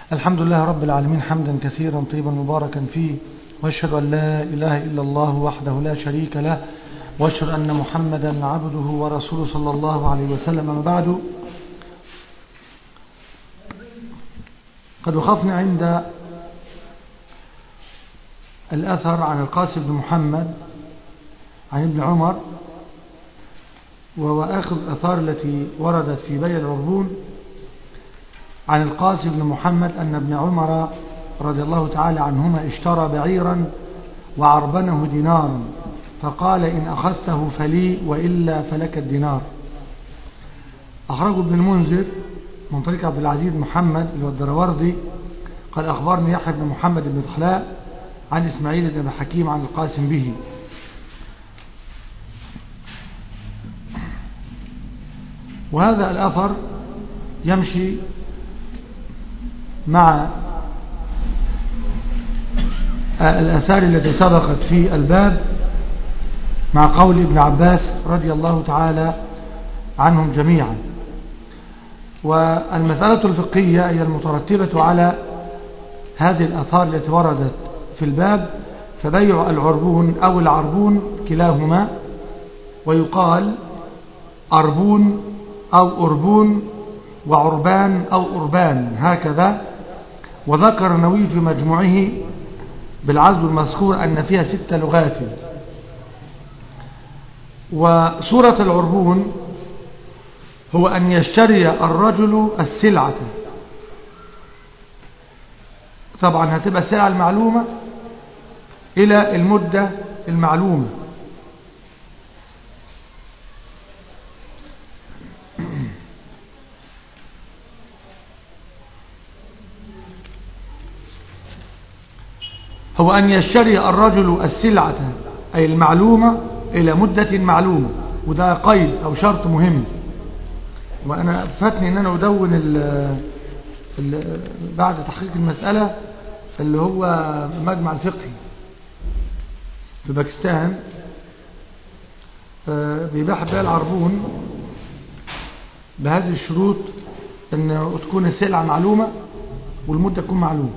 الحمد لله رب العالمين حمدا كثيرا طيبا مباركا فيه واشهد أن لا إله إلا الله وحده لا شريك له واشهد أن محمدا عبده ورسوله صلى الله عليه وسلم أما بعد قد وقفنا عند الأثر عن القاسم بن محمد عن ابن عمر وهو آخر الأثار التي وردت في بيع العربون عن القاسم بن محمد أن ابن عمر رضي الله تعالى عنهما اشترى بعيرا وعربنه دينارا فقال إن أخذته فلي وإلا فلك الدينار أخرجه ابن المنذر من طريق عبد العزيز محمد اللي هو الدروردي قال أخبرني يحيى بن محمد بن دخلاء عن إسماعيل بن حكيم عن القاسم به وهذا الأثر يمشي مع الأثار التي سبقت في الباب مع قول ابن عباس رضي الله تعالى عنهم جميعا والمسألة الفقهية هي المترتبة على هذه الأثار التي وردت في الباب فبيع العربون أو العربون كلاهما ويقال أربون أو أربون وعربان أو أربان هكذا وذكر النووي في مجموعه بالعزب المذكور أن فيها ست لغات وصورة العربون هو أن يشتري الرجل السلعة طبعا هتبقى السلعة المعلومة إلى المدة المعلومة هو أن يشتري الرجل السلعة أي المعلومة إلى مدة معلومة وده قيد أو شرط مهم وأنا فاتني أن أنا أدون ال ال بعد تحقيق المسألة اللي هو مجمع الفقهي في باكستان بيباح بيع العربون بهذه الشروط أن تكون السلعة معلومة والمدة تكون معلومة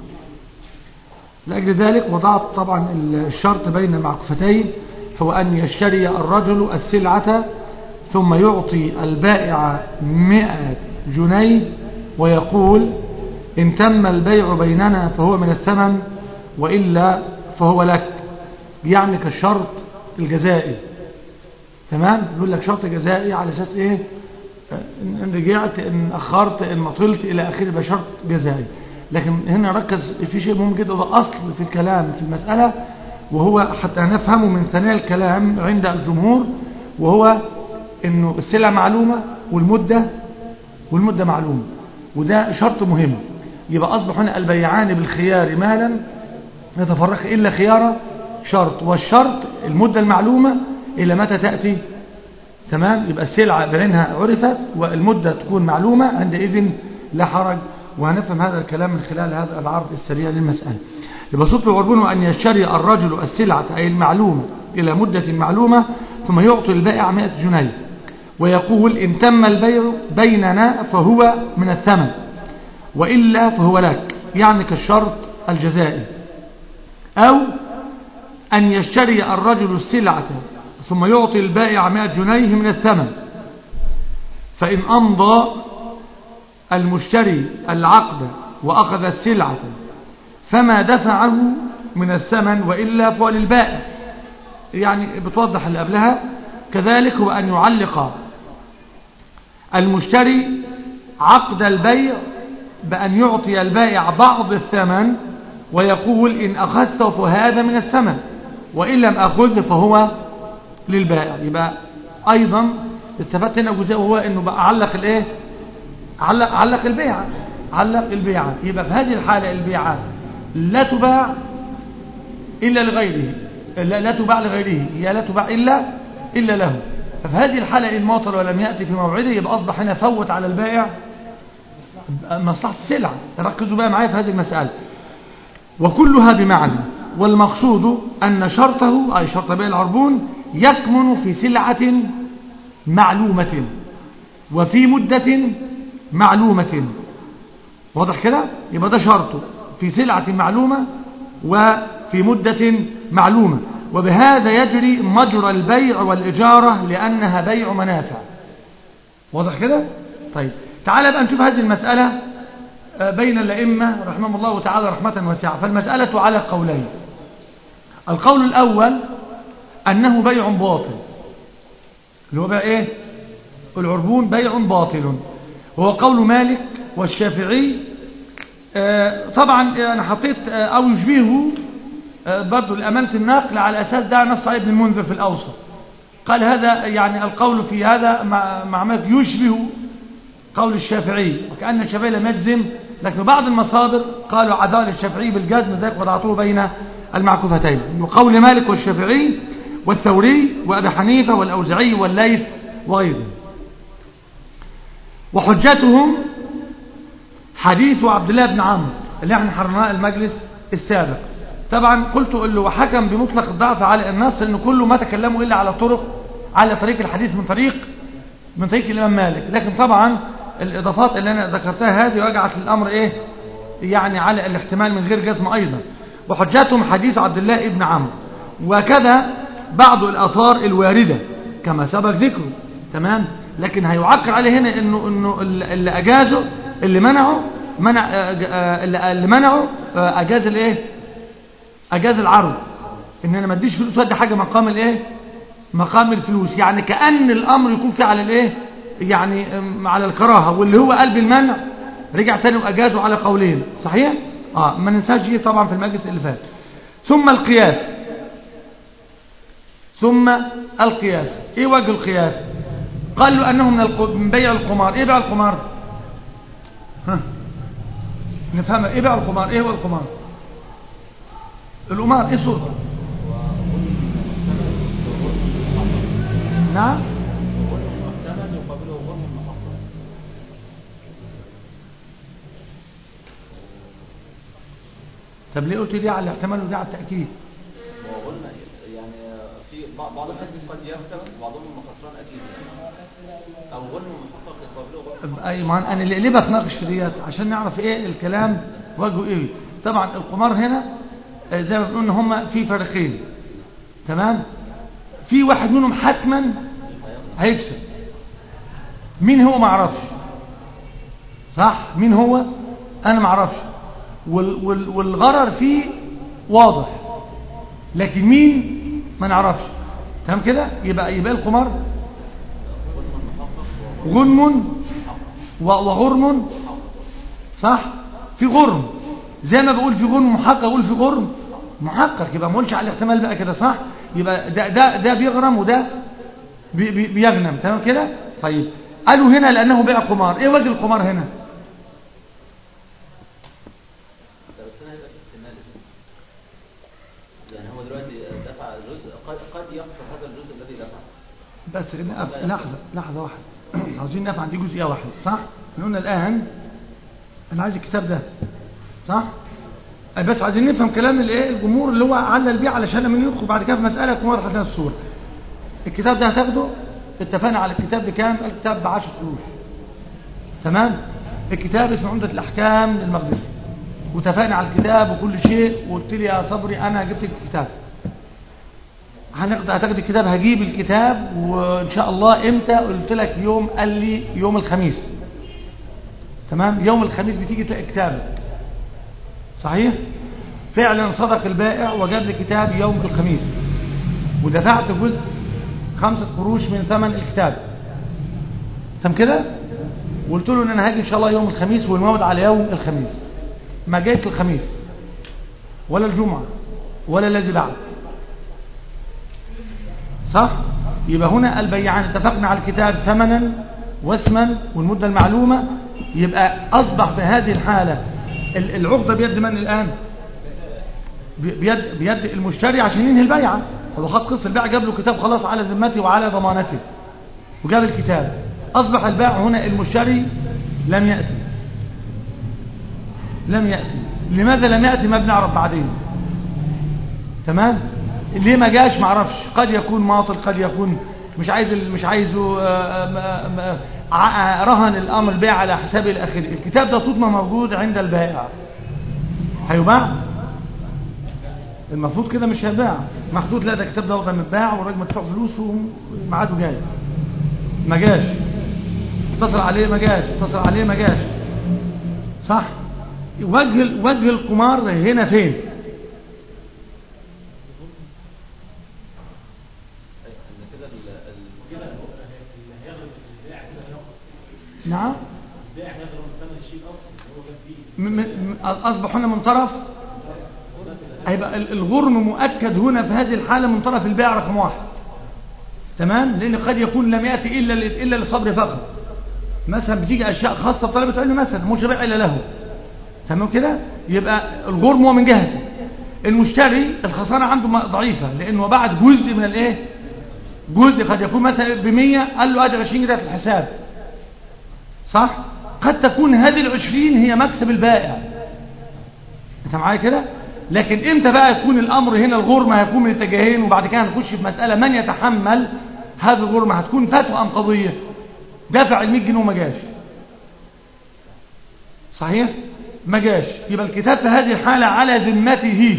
لأجل ذلك وضعت طبعا الشرط بين المعكوفتين هو أن يشتري الرجل السلعة ثم يعطي البائع مئة جنيه ويقول إن تم البيع بيننا فهو من الثمن وإلا فهو لك يعني كالشرط الجزائي تمام يقول لك شرط جزائي على أساس إيه إن رجعت إن أخرت إن مطلت إلى آخره بشرط جزائي لكن هنا ركز في شيء مهم جدا وده أصل في الكلام في المسألة وهو حتى نفهمه من ثنايا الكلام عند الجمهور وهو انه السلعة معلومة والمدة والمدة معلومة وده شرط مهم يبقى أصبح هنا البيعان بالخيار مالا يتفرق إلا خيار شرط والشرط المدة المعلومة إلى متى تأتي تمام يبقى السلعة بعينها عرفت والمدة تكون معلومة عندئذ لا حرج وهنفهم هذا الكلام من خلال هذا العرض السريع للمسألة يبقى صوت العربون أن يشتري الرجل السلعة أي المعلومة إلى مدة معلومة ثم يعطي البائع 100 جنيه ويقول إن تم البيع بيننا فهو من الثمن وإلا فهو لك يعني كالشرط الجزائي أو أن يشتري الرجل السلعة ثم يعطي البائع 100 جنيه من الثمن فإن أمضى المشتري العقد وأخذ السلعة فما دفعه من الثمن وإلا فهو للبائع يعني بتوضح اللي قبلها كذلك هو أن يعلق المشتري عقد البيع بأن يعطي البائع بعض الثمن ويقول إن أخذته فهذا من الثمن وإن لم أخذ فهو للبائع يبقى أيضا استفدت هنا جزء وهو أنه بقى علق الإيه علق, علق البيعة علق البيعة يبقى في هذه الحالة البيعة لا تباع إلا لغيره لا, لا تباع لغيره هي لا تباع إلا إلا له ففي هذه الحالة إن ماطر ولم يأتي في موعده يبقى أصبح هنا فوت على البائع مصلحة السلعة ركزوا بقى معايا في هذه المسألة وكلها بمعنى والمقصود أن شرطه أي شرط بيع العربون يكمن في سلعة معلومة وفي مدة معلومة واضح كده يبقى ده شرطه في سلعة معلومة وفي مدة معلومة وبهذا يجري مجرى البيع والإجارة لأنها بيع منافع واضح كده طيب تعال بقى نشوف هذه المسألة بين الأئمة رحمه الله تعالى رحمة واسعة فالمسألة على قولين القول الأول أنه بيع باطل اللي هو بقى إيه العربون بيع باطل وهو قول مالك والشافعي آه طبعا أنا حطيت آه أو يشبهه آه برضو لأمانة النقل على أساس ده نص ابن المنذر في الأوسط قال هذا يعني القول في هذا مع, مع مالك يشبه قول الشافعي وكأن الشافعي لم يجزم لكن بعض المصادر قالوا عداء للشافعي بالجزم ذلك وضعته بين المعكوفتين وقول مالك والشافعي والثوري وأبي حنيفة والأوزعي والليث وغيرهم وحجتهم حديث عبد الله بن عمرو اللي احنا حرناه المجلس السابق طبعا قلت له وحكم بمطلق الضعف على النص لأن كله ما تكلموا إلا على طرق على طريق الحديث من طريق من طريق الإمام مالك لكن طبعا الإضافات اللي أنا ذكرتها هذه وجعت الأمر إيه يعني على الاحتمال من غير جزم أيضا وحجتهم حديث عبد الله بن عمرو وكذا بعض الآثار الواردة كما سبق ذكره تمام لكن هيعقر عليه هنا انه انه اللي اجازه اللي منعه منع اللي منعه اجاز الايه اجاز العرض ان انا ما اديش فلوس ودي حاجه مقام الايه مقام الفلوس يعني كأن الامر يكون فيه على الايه يعني على الكراهه واللي هو قلب المنع رجع تاني واجازه على قولين صحيح اه ما ننساش دي طبعا في المجلس اللي فات ثم القياس ثم القياس ايه وجه القياس قال له انه من, من بيع القمار ايه بيع القمار ها نفهم ايه بيع القمار ايه هو القمار القمار ايه صورته نعم طب ليه قلت دي على الاحتمال ودي على التأكيد وقلنا يعني في بعض الناس قد يكسب وبعضهم خسران اكيد او غنم محقق يقابله اي ما انا ليه بتناقش في ديت عشان نعرف ايه الكلام وجهه ايه طبعا القمار هنا زي ما بنقول ان هم في فريقين تمام في واحد منهم حتما هيكسب مين هو ما اعرفش صح مين هو انا ما اعرفش وال وال والغرر فيه واضح لكن مين ما نعرفش تمام كده يبقى يبقى القمار غنم وغرم صح في غرم زي ما بقول في غرم محقق اقول في غرم محقق يبقى ما اقولش على الاحتمال بقى كده صح يبقى ده ده ده بيغرم وده بي بي بيغنم تمام كده طيب قالوا هنا لانه بيع قمار ايه وجه القمار هنا بس هنا هيبقى في احتمال يعني هو دلوقتي دفع جزء قد قد يخسر هذا الجزء الذي دفعه بس نقف لحظة لحظة واحدة عاوزين نقف عند جزئية واحدة صح؟ احنا قلنا الآن أنا عايز الكتاب ده صح؟ بس عايزين نفهم كلام الايه الجمهور اللي هو علل بيه علشان لما ندخل بعد كده في مسألة تكون واضحة لنا الصورة الكتاب ده هتاخده اتفقنا على الكتاب بكام؟ الكتاب ب 10 قروش تمام؟ الكتاب اسمه عمدة الأحكام للمقدسي واتفقنا على الكتاب وكل شيء وقلت لي يا صبري أنا جبت الكتاب هناخد هتاخد الكتاب هجيب الكتاب وان شاء الله امتى قلت لك يوم قال لي يوم الخميس تمام يوم الخميس بتيجي تلاقي كتابك صحيح فعلا صدق البائع وجاب لي كتاب يوم الخميس ودفعت جزء خمسة قروش من ثمن الكتاب تم كده وقلت له ان انا هاجي ان شاء الله يوم الخميس والموعد على يوم الخميس ما جيت الخميس ولا الجمعة ولا الذي بعد صح يبقى هنا البيعان اتفقنا على الكتاب ثمنا واسما والمدة المعلومة يبقى أصبح في هذه الحالة العقدة بيد من الآن بيد, بيد المشتري عشان ينهي البيعة هو خد قصة البيع جاب له كتاب خلاص على ذمته وعلى ضمانته وجاب الكتاب أصبح البائع هنا المشتري لم يأتي لم يأتي لماذا لم يأتي ما بنعرف بعدين تمام ليه ما جاش ما اعرفش قد يكون ماطل قد يكون مش عايز مش عايزه ع- رهن الامر البيع على حساب الاخر الكتاب ده طول ما موجود عند البائع هيباع المفروض كده مش هيباع محدود لا ده الكتاب ده وضع متباع والراجل مدفوع فلوسه وميعاده جاي ما جاش اتصل عليه ما جاش اتصل عليه ما جاش صح وجه وجه القمار هنا فين ان كده ال- ال- نعم م- م- م- أصبح هنا من طرف هيبقى ال- الغرم مؤكد هنا في هذه الحالة من طرف البائع رقم واحد تمام لأن قد يكون لم يأتي إلا ل- إلا للصبر فقط مثلا بتيجي أشياء خاصة بطلبة علم مثلا مش بيع إلا له تمام كده يبقى الغرم هو من جهته المشتري الخسارة عنده م- ضعيفة لأنه بعد جزء من الإيه جزء قد يكون مثلا ب 100 قال له ادي 20 جنيه في الحساب صح قد تكون هذه العشرين هي مكسب البائع انت معايا كده لكن امتى بقى يكون الامر هنا الغرمه هيكون من اتجاهين وبعد كده هنخش في مساله من يتحمل هذه الغرمه هتكون فتوى ام قضيه دفع ال 100 جنيه وما جاش صحيح ما جاش يبقى الكتاب في هذه الحاله على ذمته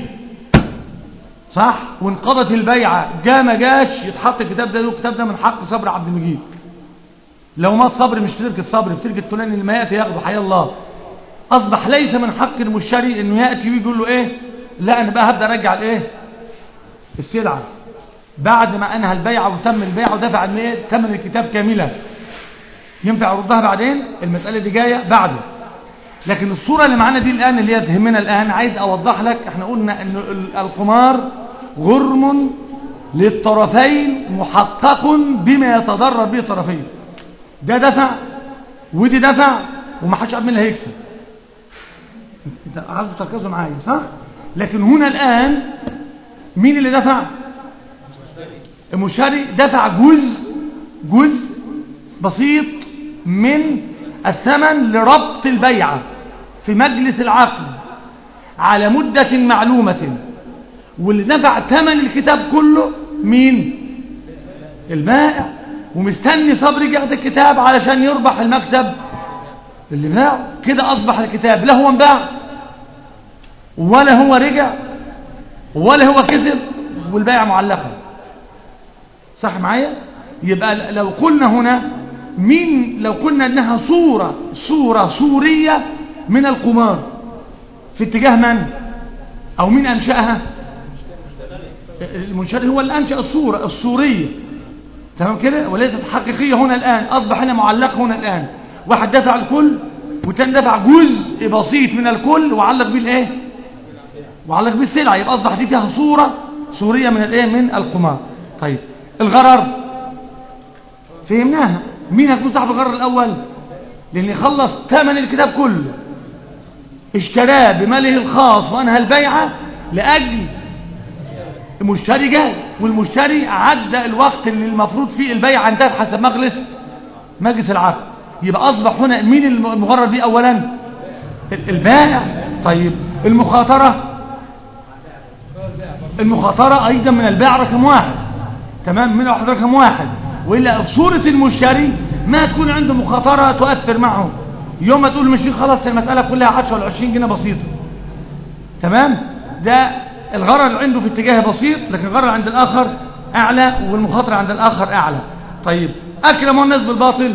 صح وانقضت البيعه جاء ما جاش يتحط الكتاب ده الكتاب ده من حق صبر عبد المجيد لو مات صبر مش في تركة صبر في تركة فلان اللي ما يأتي ياخده حيا الله أصبح ليس من حق المشتري إنه يأتي ويقول له إيه لا أنا بقى هبدأ أرجع الإيه السلعة بعد ما أنهى البيع وتم البيع ودفع المية ثمن الكتاب كاملا ينفع يردها بعدين المسألة دي جاية بعده لكن الصورة اللي معانا دي الآن اللي هي تهمنا الآن عايز أوضح لك احنا قلنا أن ال- القمار غرم للطرفين محقق بما يتضرر به الطرفين ده دفع ودي دفع وما حدش عارف مين اللي هيكسب انت عايز تركزوا معايا صح لكن هنا الان مين اللي دفع المشتري دفع جزء جزء بسيط من الثمن لربط البيعة في مجلس العقد على مدة معلومة واللي دفع ثمن الكتاب كله مين البائع ومستني صبر يقعد الكتاب علشان يربح المكسب اللي باعه كده أصبح الكتاب لا هو انباع ولا هو رجع ولا هو كسب والبائع معلقة صح معايا يبقى لو قلنا هنا مين لو قلنا انها صورة صورة صورية من القمار في اتجاه من او مين انشأها المنشأ هو اللي انشأ الصورة الصورية تمام كده وليست حقيقية هنا الآن أصبح هنا معلق هنا الآن واحد دفع الكل والتاني دفع جزء بسيط من الكل وعلق بيه الايه وعلق بيه السلعة يبقى أصبح دي فيها صورة صورية من الايه من القمار طيب الغرر فهمناها مين هيكون صاحب الغرر الأول لأن يخلص ثمن الكتاب كله اشتراه بماله الخاص وأنهى البيعة لأجل المشتري جاي والمشتري عدى الوقت اللي المفروض فيه البيع انتهت حسب مجلس مجلس العقد يبقى اصبح هنا مين المغرر بيه اولا ال- البائع طيب المخاطره المخاطره ايضا من البائع رقم واحد تمام من واحد رقم واحد والا صوره المشتري ما تكون عنده مخاطره تؤثر معه يوم ما تقول مش خلاص المساله كلها 10 ولا 20 جنيه بسيطه تمام ده الغرر اللي عنده في اتجاه بسيط لكن الغرر عند الآخر أعلى والمخاطرة عند الآخر أعلى طيب أكرم الناس بالباطل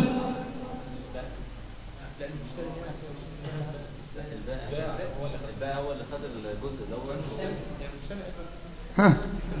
البائع هو اللي خد الجزء الاول ها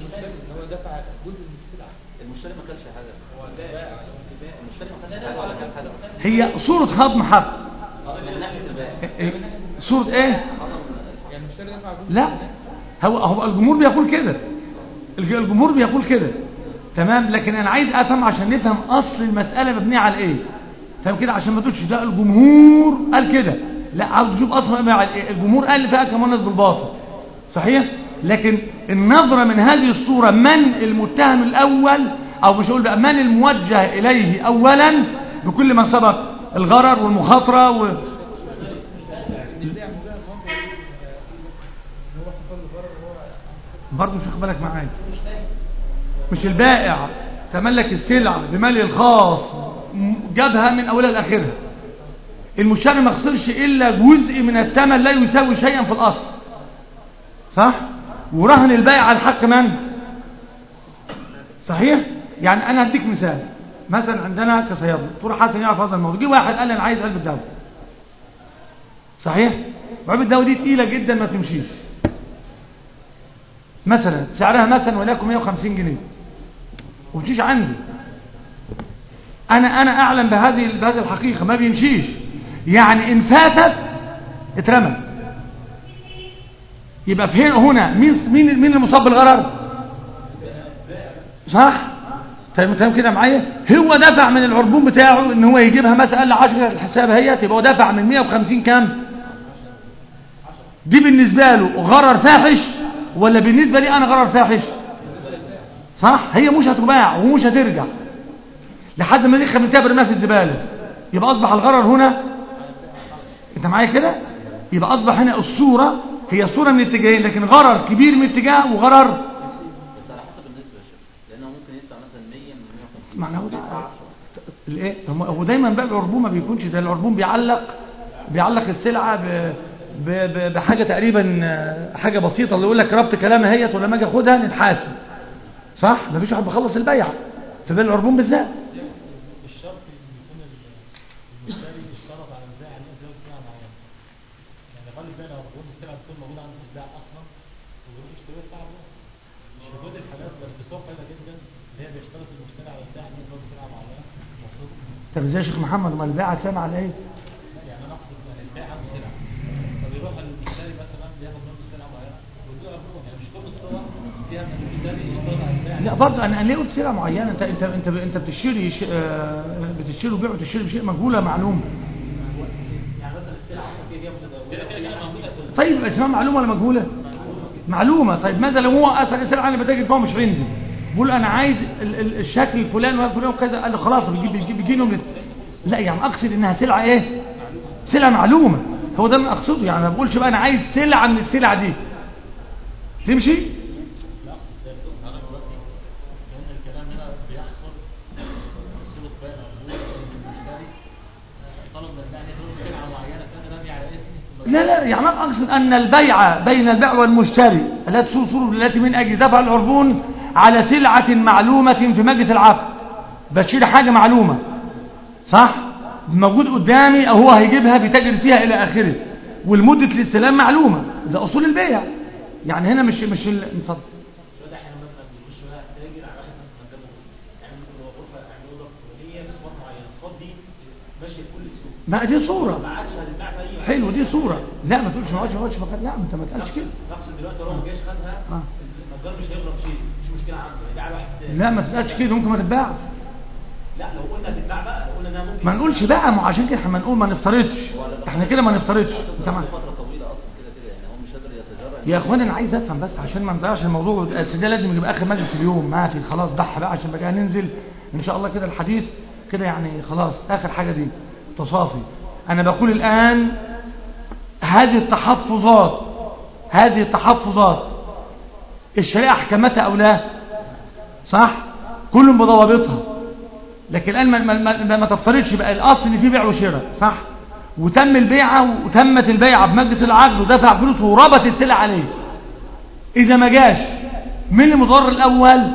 المشتري ما كانش حاجه المشتري ما كانش حاجه ولا كان حاجه هي صورة هضم حق من ناحيه البائع إيه؟ صورة ايه هضم لا هو هو الجمهور بيقول كده الج- الجمهور بيقول كده تمام لكن انا عايز افهم عشان نفهم اصل المساله مبنيه على ايه تمام كده عشان ما تقولش ده الجمهور قال كده لا عاوز تشوف اصلا مبنيه على ايه الجمهور قال فيها كمان الناس بالباطل صحيح لكن النظره من هذه الصوره من المتهم الاول او مش هقول بقى من الموجه اليه اولا بكل ما سبق الغرر والمخاطره و... برضه مش واخد بالك معايا مش البائع تملك السلعة بماله الخاص م- جابها من أولها لآخرها المشتري ما خسرش إلا جزء من الثمن لا يساوي شيئا في الأصل صح ورهن البيع على الحق من صحيح يعني أنا هديك مثال مثلا عندنا كصيادله دكتور حسن يعرف هذا الموضوع جه واحد قال لي أنا عايز علبة دواء صحيح وعلبة الدواء دي تقيلة جدا ما تمشيش مثلا سعرها مثلا وليكن 150 جنيه ومشيش عندي انا انا اعلم بهذه بهذه الحقيقه ما بيمشيش يعني ان فاتت اترمت يبقى في هنا هنا مين مين مين المصاب بالغرر صح طيب تمام كده معايا هو دفع من العربون بتاعه ان هو يجيبها مثلا قال لي 10 الحساب هي تبقى هو دفع من 150 كام دي بالنسبه له غرر فاحش ولا بالنسبه لي انا غرر فاحش صح هي مش هتباع ومش هترجع لحد ما دخل من تابر ما في الزباله يبقى اصبح الغرر هنا انت معايا كده يبقى اصبح هنا الصوره هي صوره من اتجاهين لكن غرر كبير من اتجاه وغرر بس على حسب النسبة يا شيخ لأنه ممكن يدفع مثلا 100 من 150 معناه هو ده يدفع 10 الايه هم- هو دايما بقى العربون ما بيكونش ده العربون بيعلق بيعلق السلعه ب ب ب بحاجه تقريبا آه، حاجه بسيطه اللي يقول لك ربط كلامها هيت ولما اجي اخدها نتحاسب صح مفيش واحد بيخلص البيع في بيع العربون بالذات الشرط ان يكون ال- المشتري اشترط على البائع ان يزود سلعه معينه يعني غالب بقى لو بقول السلعه بتكون موجوده عند البائع اصلا وبيروح يشتريها بتاع مش في كل الحالات بس بصوره قليله جدا اللي هي بيشترط المشتري على البائع ان يزود سلعه معينه مقصود طب ازاي يا شيخ محمد ما البيع سامع على ايه يعني انا اقصد يعني البائع عنده سلعه فبيروح المشتري مثلا بياخد منه سلعه معينه ويديها عربون يعني مش كل الصور فيها ان المشتري يشترط على البائع لا برضه انا انا ليه قلت سلعه معينه انت انت انت انت بتشتري ش- آه، بتشتري وبيع وتشتري بشيء مجهوله معلوم يعني مثلا السلعه اصلا كده كده متداوله كده كده موجوده في طيب اسمها معلومه ولا مجهوله معلومه طيب ماذا لو هو اسال السلعه اللي بتاجر فيها مش عندي بقول انا عايز ال ال الشكل الفلاني والفلاني وكذا قال لي خلاص بيجيب بيجيب بيجي لهم لا يعني اقصد انها سلعه ايه سلعه معلومه هو ده اللي اقصده يعني ما بقولش بقى انا عايز سلعه من السلع دي تمشي لا اقصد ذلك انا دلوقتي لان الكلام هنا بيحصل صله بيع العقود المشتري طلب من البائع يدور سلعه معينه كان رامي على اسمي لا لا يعني ما اقصد ان البيع بين البيع والمشتري التي صور التي من اجل دفع العربون على سلعه معلومه في مجلس العقد بشتري حاجه معلومه صح موجود قدامي او هو هيجيبها بيتاجر فيها الى اخره والمده الاستلام معلومه ده اصول البيع يعني هنا مش مش ال- اتفضل دلوقتي احيانا مثلا بيخش بقى تاجر على واحد مثلا جابه يعني ممكن هو غرفه يعني اوضه فلانيه بصفات معينه الصفات دي ماشيه في كل السوق ما دي صوره ما عادش هتتباع في اي حلو دي صوره لا ما تقولش ما عادش ما عادش فقط لا انت ما تقالش كده نقصد دلوقتي لو ما جاش خدها آه. النجار مش هيغرب شيء مش مشكله عنده هيبيع واحد تاني لا ما تسالش كده ممكن ما تتباعش لا لو قلنا هتتباع بقى لو قلنا انها ممكن ما نقولش بقى ما عشان كده احنا نقول ما نفترضش احنا كده ما نفترضش انت معايا فترة طويلة أصلا كده كده يعني هو مش قادر يتجرأ يا اخوان انا عايز افهم بس عشان ما نضيعش الموضوع أصل ده لازم يبقى اخر مجلس اليوم ما في خلاص ضحى بقى عشان بقى ننزل ان شاء الله كده الحديث كده يعني خلاص اخر حاجه دي تصافي انا بقول الان هذه التحفظات هذه التحفظات الشريعه احكمتها او لا صح كل بضوابطها لكن الان ما, ما, ما, ما تفترضش بقى الاصل ان في بيع وشراء صح وتم البيعه وتمت البيعه في مجلس العقد ودفع فلوس وربط السلع عليه اذا ما جاش مين اللي مضر الاول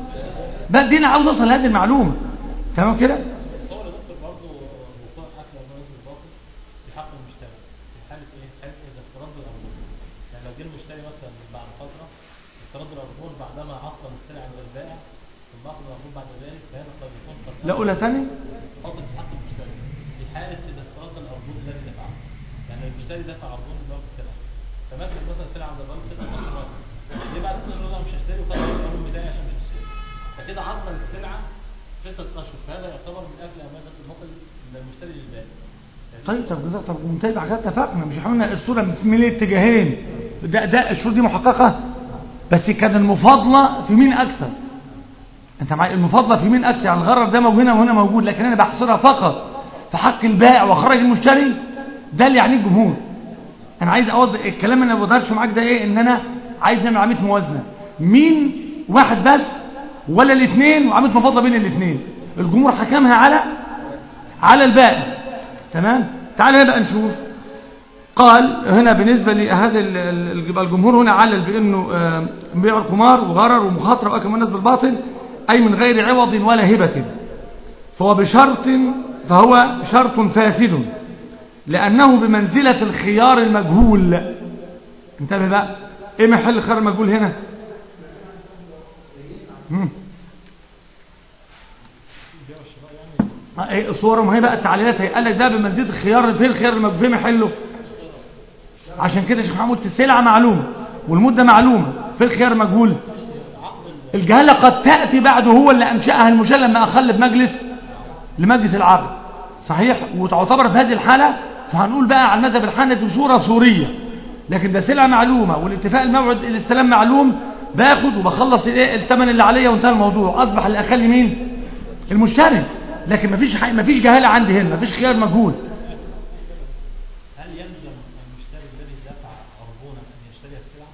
بقى دي انا عاوز اوصل لهذه المعلومه تمام كده الصور يا دكتور برضه وقوع اكل امراض الباطل في حق المشتري في حاله ايه؟ في حاله اذا استرد الاربون يعني لو جه المشتري مثلا بعد فتره استرد الاربون بعدما عطل السلع من البائع ثم اخذ الاربون بعد ذلك فهذا قد يكون قد لا اقولها تاني باطل في حق المشتري في حاله اذا استرد الاربون الذي دفعه يعني المشتري دفع عربون اللي هو في السلع فمثلا مثلا سلعه عند الراجل ست مرات ليه بعد ست مرات مش هشتري وخد الاربون بتاعي عشان مش هشتري فكده عطل السلعه ستة أشهر فهذا يعتبر من أكل أموال بس المقل من المشتري للبائع طيب طب جزاك طب ممتاز على كده اتفقنا مش احنا قلنا الصوره من الاتجاهين ده ده الشروط دي محققه بس كان المفاضله في مين اكثر انت معايا المفاضله في مين اكثر يعني الغرر ده موجود هنا وهنا موجود لكن انا بحصرها فقط في حق البائع وخرج المشتري ده اللي يعنيه الجمهور انا عايز اوضح الكلام اللي انا ما بقدرش معاك ده ايه ان انا عايز نعمل عمليه موازنه مين واحد بس ولا الاثنين وعملت مفاضله بين الاثنين الجمهور حكمها على على البائع تمام تعال بقى نشوف قال هنا بالنسبة لهذا ال- ال- يبقى الجمهور هنا علل بأنه آه، بيع القمار وغرر ومخاطرة وأكل الناس بالباطل أي من غير عوض ولا هبة فهو بشرط فهو شرط فاسد لأنه بمنزلة الخيار المجهول انتبه بقى ايه محل الخيار المجهول هنا مم. آه، ايه صوره ما هي بقى التعليلات هي قال لك ده بمنزله الخيار فين الخيار المجهول فين محله عشان كده شيخ محمود السلعه معلومه والمده معلومه في الخيار مجهول الجهاله قد تاتي بعده هو اللي انشاها المشاة لما اخل بمجلس لمجلس العقد صحيح وتعتبر في هذه الحاله فهنقول بقى على المذهب الحنفي صوره سوريه لكن ده سلعه معلومه والاتفاق الموعد الاستلام معلوم باخد وبخلص الايه الثمن اللي عليا وانتهى الموضوع اصبح اللي اخلي مين المشتري لكن مفيش حق مفيش جهاله عندي هنا مفيش خيار مجهول هل يلزم المشتري الذي دفع عربونا ان يشتري السلعه؟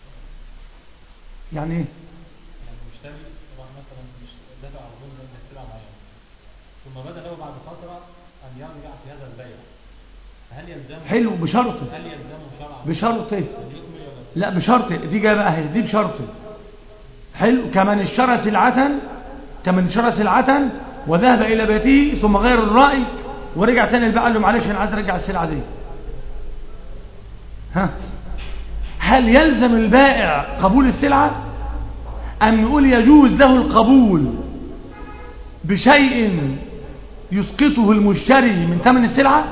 يعني ايه يعني المشتري راح مثلا مش- دفع عربون للسلعه معينه ثم بدا له بعد فتره ان يرجع في هذا البيع فهل يلزمه حلو بشرط هل يلزمه شرعا بشرط ان يكمل ولا لا بشرط دي جايه بقى اهي دي بشرط حلو كمن اشترى سلعة كمن اشترى سلعة وذهب الى بيته ثم غير الرأي ورجع تاني البائع قال له معلش انا عايز ارجع السلعة دي ها هل يلزم البائع قبول السلعة ام نقول يجوز له القبول بشيء يسقطه المشتري من ثمن السلعة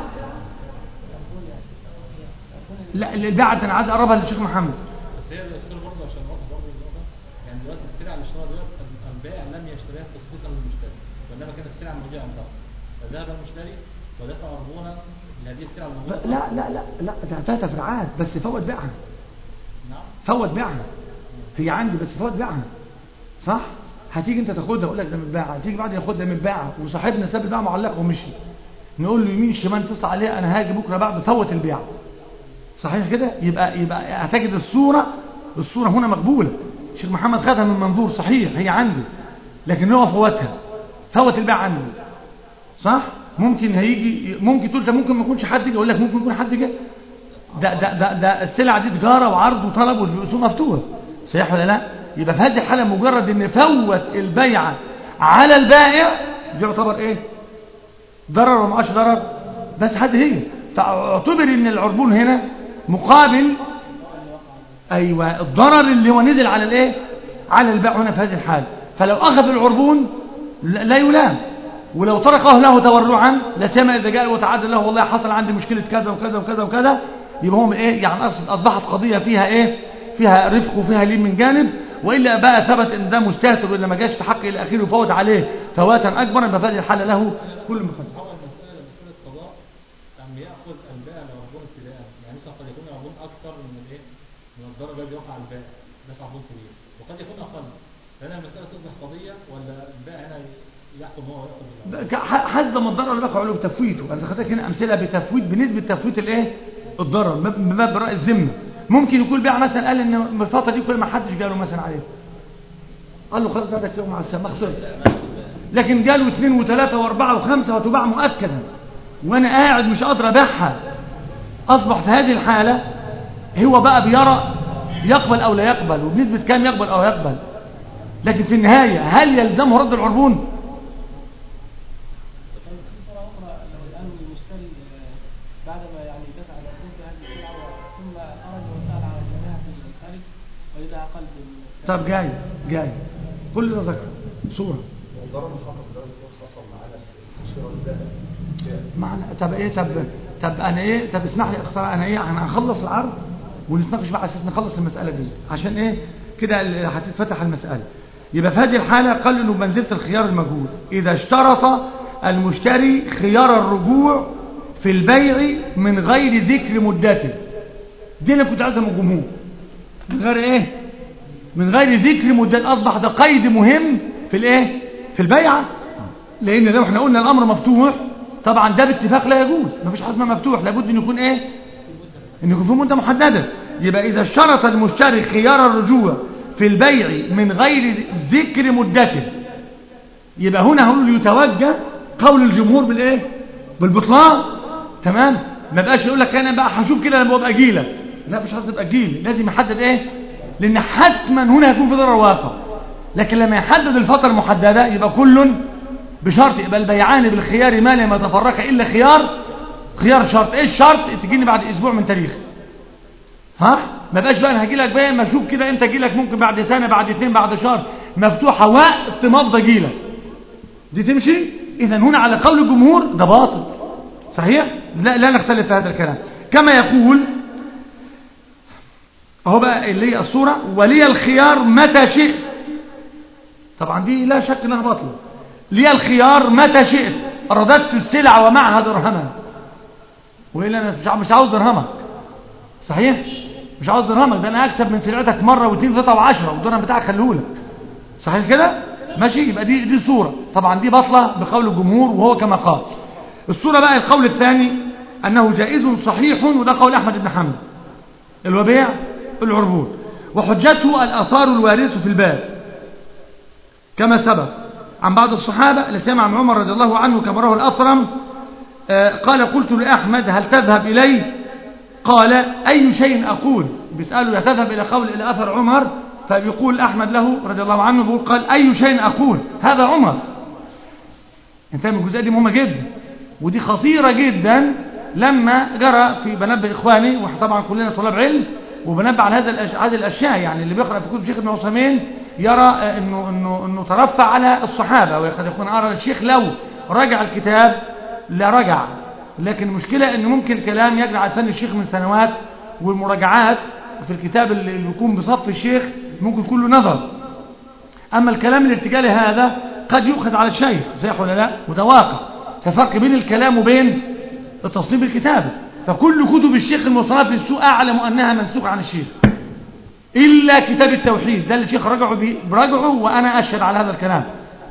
لا البيعة انا عايز اقربها للشيخ محمد بس هي الاسئله برضه عشان نوضح برضه النقطه يعني دلوقتي السلعه اللي اشتراها دلوقتي البائع لم يشتريها تخصيصا للمشتري وانما كانت السلعه موجوده عنده فذهب المشتري ودفع عربونا لهذه السلعه الموجوده لا لا لا لا ده فيها تفريعات بس فوت بيعها نعم فوت بيعها هي عندي بس فوت بيعها صح هتيجي انت تاخدها اقول لك ده متباعه هتيجي بعد ياخدها متباعه وصاحبنا ساب البيعه معلقه ومشي نقول له يمين شمال تصل عليه انا هاجي بكره بعد فوت البيعه صحيح كده يبقى يبقى هتجد الصوره الصوره هنا مقبوله الشيخ محمد خدها من منظور صحيح هي عندي لكن هو فوتها فوت البيعه عندي صح ممكن هيجي ممكن تقول ده ممكن ما يكونش حد جه اقول لك ممكن يكون حد جه ده ده ده, ده السلعه دي تجاره وعرض وطلب والسوق مفتوح صحيح ولا لا يبقى في هذه الحاله مجرد ان فوت البيعه على البائع دي يعتبر ايه ضرر ولا معاش ضرر بس هذه هي فاعتبر ان العربون هنا مقابل ايوه الضرر اللي هو نزل على الايه على البائع هنا في هذه الحاله فلو اخذ العربون لا لا يلام ولو تركه له تورعا لا سيما اذا جاء وتعدى له والله حصل عندي مشكله كذا وكذا وكذا وكذا يبقى هم ايه يعني أصل اصبحت قضيه فيها ايه فيها رفق وفيها لين من جانب والا بقى ثبت ان ده مستهتر والا ما جاش في حق الى اخره وفوت عليه فواتا اكبر يبقى في هذه الحاله له كل مخالف هو المسألة مسألة قضاء أم يأخذ البائع العربون ابتداء يعني مثلا قد يكون العربون أكثر من الإيه؟ من الضرر الذي يقع على البائع دفع عربون كبير وقد يكون أقل لأن المسألة تصبح قضية ولا البائع هنا يحكم هو ويأخذ بالعربون حسب ما الضرر اللي وقع له بتفويته انا خدتك هنا امثله بتفويت بنسبه تفويت الايه الضرر من باب براء الذمه ممكن يكون بيع مثلا قال ان من الفتره دي كل ما حدش جاله مثلا عليه قال له خلاص هذا يوم مع السلامه خسرت لكن جاله اثنين وثلاثه واربعه وخمسه وتباع مؤكدا وانا قاعد مش قادر ابيعها اصبح في هذه الحاله هو بقى بيرى يقبل او لا يقبل وبنسبه كام يقبل او يقبل لكن في النهايه هل يلزمه رد العربون في صورة أخرى لو الآن المشتري آه، بعدما يعني دفع العقود بهذه السلعة ثم خرج وسأل على ثمنها في الخارج وإذا أقل بال- طب جاي جاي كل ده ذكر صورة والضرر الخطر ده حصل معانا في شراء الذهب معنى طب ايه طب طب انا ايه طب اسمح لي اختصار انا ايه انا هخلص العرض ونتناقش بقى على اساس نخلص المساله دي عشان ايه كده ال- هتتفتح المساله يبقى في هذه الحاله قال انه بمنزله الخيار المجهول اذا اشترط المشتري خيار الرجوع في البيع من غير ذكر مدته دي اللي كنت عايزها من الجمهور من غير ايه من غير ذكر مدة أصبح ده قيد مهم في الايه في البيعة لأن لو احنا قلنا الأمر مفتوح طبعا ده باتفاق لا يجوز مفيش حاجة اسمها مفتوح لابد أن يكون ايه أن يكون في مدة محددة يبقى إذا اشترط المشتري خيار الرجوع في البيع من غير ذكر مدته يبقى هنا هقول يتوجه قول الجمهور بالايه بالبطلان تمام ما بقاش يقول لك انا بقى هشوف كده لما ابقى اجي لك لا مش عايز ابقى اجي لي لازم يحدد ايه لان حتما هنا هيكون في ضرر واقع لكن لما يحدد الفتره المحدده يبقى كل بشرط يبقى البيعان بالخيار ما لم يتفرق الا خيار خيار شرط ايه الشرط تجيني بعد اسبوع من تاريخ ها ما بقاش بقى انا هاجي لك بقى ما اشوف كده امتى اجي لك ممكن بعد سنه بعد اثنين بعد شهر مفتوحه وقت ما افضى اجي لك دي تمشي اذا هنا على قول الجمهور ده باطل صحيح لا لا نختلف في هذا الكلام كما يقول اهو بقى اللي هي الصوره ولي الخيار متى شئت طبعا دي لا شك انها باطله لي الخيار متى شئت رددت السلع ومعها درهما والا انا مش مش عاوز درهمك صحيح مش عاوز درهمك ده انا اكسب من سلعتك مره واثنين وثلاثه وعشره والدرهم بتاعك خليهولك صحيح كده ماشي يبقى دي دي صوره طبعا دي باطله بقول الجمهور وهو كما قال الصوره بقى القول الثاني انه جائز صحيح وده قول احمد بن حنبل الوبيع العربون وحجته الاثار الوارثه في الباب كما سبق عن بعض الصحابه اللي سمع عن عمر رضي الله عنه كما رواه الاثرم آه، قال قلت لاحمد هل تذهب اليه قال أي شيء أقول بيسأله يتذهب إلى قول إلى أثر عمر فبيقول أحمد له رضي الله عنه بيقول قال أي شيء أقول هذا عمر انت من الجزئية دي مهمة جدا ودي خطيرة جدا لما جرى في بنبه إخواني وطبعا كلنا طلاب علم وبنبه على هذا الأش... هذه الأشياء يعني اللي بيقرأ في كتب الشيخ ابن عثيمين يرى آه، إنه إنه إنه ترفع على الصحابة وقد يكون أرى الشيخ لو رجع الكتاب لرجع لكن المشكلة ان ممكن كلام يجري على سن الشيخ من سنوات والمراجعات في الكتاب اللي اللي بيكون بصف الشيخ ممكن كله نظر اما الكلام الارتجالي هذا قد يؤخذ على الشيخ صحيح ولا لا وده واقع ففرق بين الكلام وبين التصنيف الكتابي فكل كتب الشيخ المصنفة في السوق اعلم انها منسوخة عن الشيخ الا كتاب التوحيد ده اللي الشيخ رجعه براجعه وانا اشهد على هذا الكلام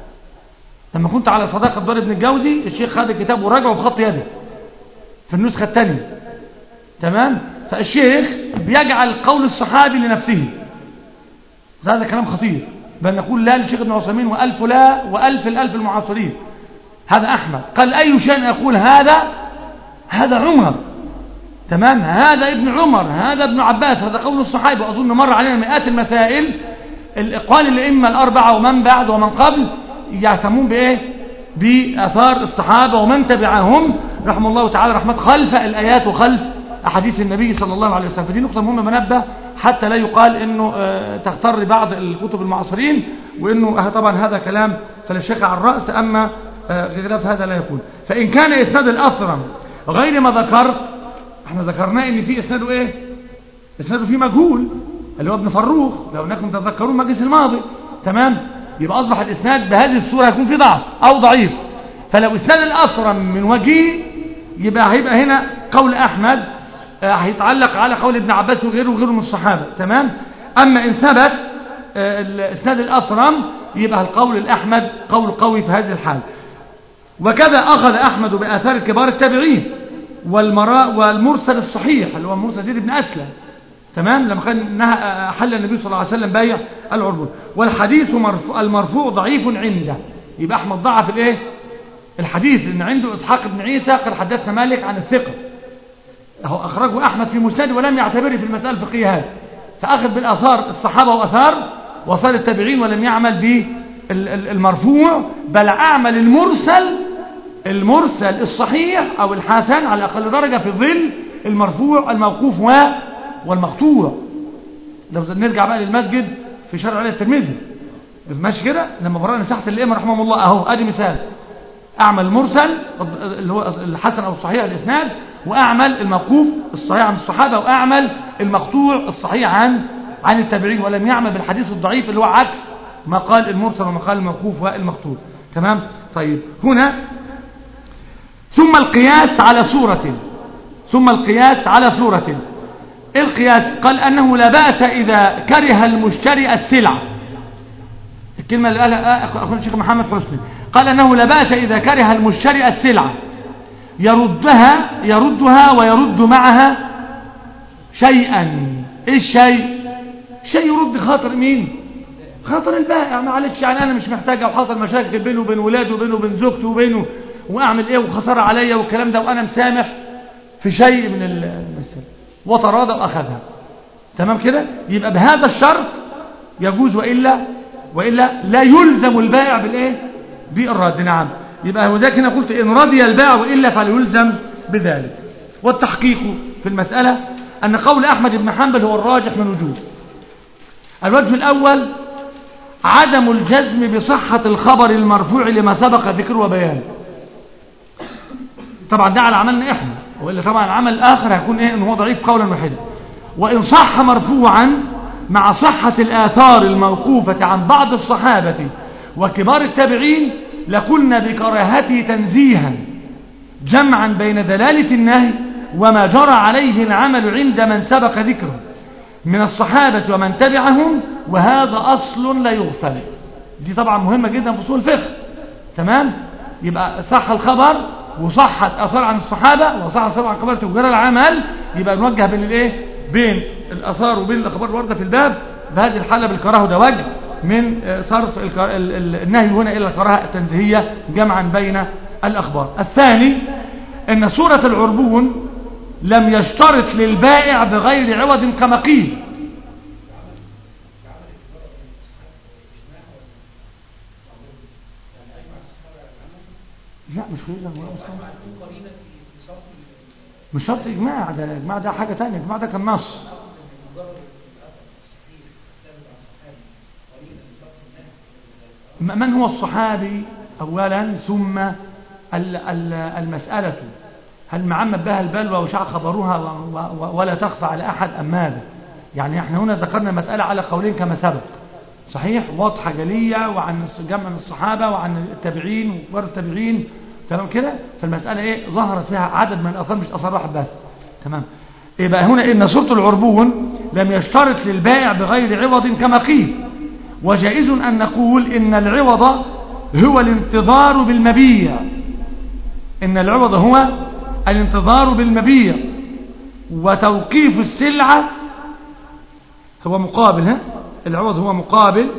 لما كنت على صداقة دار ابن الجوزي الشيخ خد الكتاب وراجعه بخط يده في النسخة الثانية تمام فالشيخ بيجعل قول الصحابي لنفسه هذا كلام خطير بل نقول لا للشيخ ابن عثيمين وألف لا وألف الألف المعاصرين هذا أحمد قال أي شيء أقول هذا هذا عمر تمام هذا ابن عمر هذا ابن عباس هذا قول الصحابي وأظن مر علينا مئات المسائل الإقوال الأئمة الأربعة ومن بعد ومن قبل يعتمون بإيه بأثار الصحابة ومن تبعهم رحمه الله تعالى رحمة خلف الآيات وخلف أحاديث النبي صلى الله عليه وسلم فدي نقطة مهمة منبه حتى لا يقال أنه آه، تغتر بعض الكتب المعاصرين وأنه آه، طبعا هذا كلام فللشيخ على الرأس أما آه، خلاف هذا لا يكون فإن كان إسناد الأثرم غير ما ذكرت احنا ذكرنا ان في اسناده ايه اسناده فيه مجهول اللي هو ابن فروخ لو انكم تتذكرون المجلس الماضي تمام يبقى اصبح الاسناد بهذه الصوره هيكون فيه ضعف او ضعيف فلو اسناد الاثرم من وجيه يبقى هيبقى هنا قول احمد آه، هيتعلق على قول ابن عباس وغيره وغيره من الصحابه تمام اما ان ثبت آه، الاسناد الاثرم يبقى القول الاحمد قول قوي في هذه الحال وكذا أخذ أحمد بآثار كبار التابعين والمراء والمرسل الصحيح اللي هو مرسل زيد بن أسلم تمام لما كان نهى حل النبي صلى الله عليه وسلم بيع العربون والحديث مرفوع المرفوع ضعيف عنده يبقى أحمد ضعف الايه الحديث لأن عنده إسحاق بن عيسى قد حدثنا مالك عن الثقة هو أخرجه أحمد في مسند ولم يعتبره في المسألة الفقهية هذه فأخذ بالآثار الصحابة وأثار وصال التابعين ولم يعمل بالمرفوع بل أعمل المرسل المرسل الصحيح أو الحسن على أقل درجة في ظل المرفوع الموقوف و والمقطوع لو نرجع بقى للمسجد في شرع علي الترمذي ماشي كده لما برانا تحت الإمام رحمه الله أهو أدي مثال أعمل المرسل اللي هو الحسن أو الصحيح الإسناد وأعمل الموقوف الصحيح عن الصحابة وأعمل المقطوع الصحيح عن عن التابعين ولم يعمل بالحديث الضعيف اللي هو عكس ما قال المرسل وما قال الموقوف والمقطوع تمام طيب هنا ثم القياس على صورة ثم القياس على صورة إيه القياس قال أنه لا بأس إذا كره المشتري السلعة الكلمة اللي قالها أخونا الشيخ محمد حسني قال أنه لا بأس إذا كره المشتري السلعة يردها يردها ويرد معها شيئا إيه الشيء شيء يرد خاطر مين خاطر البائع معلش يعني انا مش محتاجه وحصل مشاكل بينه وبين ولاده وبينه وبين زوجته وبينه واعمل ايه وخساره عليا والكلام ده وانا مسامح في شيء من المسألة وتراضى واخذها تمام كده يبقى بهذا الشرط يجوز والا والا لا يلزم البائع بالايه بالرد نعم يبقى وذلك هنا قلت ان رضي البائع والا فليلزم بذلك والتحقيق في المسألة أن قول أحمد بن حنبل هو الراجح من وجوه الوجه الأول عدم الجزم بصحة الخبر المرفوع لما سبق ذكره وبيانه طبعا ده على عملنا إحنا وإلا طبعا العمل الآخر هيكون إيه إن هو ضعيف قولا واحدا وإن صح مرفوعا مع صحة الآثار الموقوفة عن بعض الصحابة وكبار التابعين لقلنا بكراهته تنزيها جمعا بين دلالة النهي وما جرى عليه العمل عند من سبق ذكره من الصحابة ومن تبعهم وهذا أصل لا يغفل دي طبعا مهمة جدا في أصول الفقه تمام يبقى صح الخبر وصحت أثار عن الصحابة وصح الصحابة عن قبلة وجرى العمل يبقى نوجه بين الايه بين الأثار وبين الأخبار الواردة في الباب بهذه الحالة بالكراهة ده وجه من صرف النهي هنا إلى الكراهة التنزيهية جمعا بين الأخبار الثاني أن سورة العربون لم يشترط للبائع بغير عوض كما قيل لا مش خيزة مش شرط إجماع ده إجماع ده حاجة تانية إجماع ده كان نص من هو الصحابي أولا ثم المسألة هل معمد بها البلوى وشاع خبرها ولا تخفى على أحد أم ماذا يعني احنا هنا ذكرنا المسألة على قولين كما سبق صحيح واضحة جلية وعن جمع من الصحابة وعن التابعين وكبار التابعين تمام كده فالمسألة ايه ظهرت فيها عدد من الأثار مش أثار واحد بس تمام يبقى هنا إن سورة العربون لم يشترط للبائع بغير عوض كما قيل وجائز أن نقول إن العوض هو الانتظار بالمبيع إن العوض هو الانتظار بالمبيع وتوقيف السلعة هو مقابل ها؟ العوض هو مقابل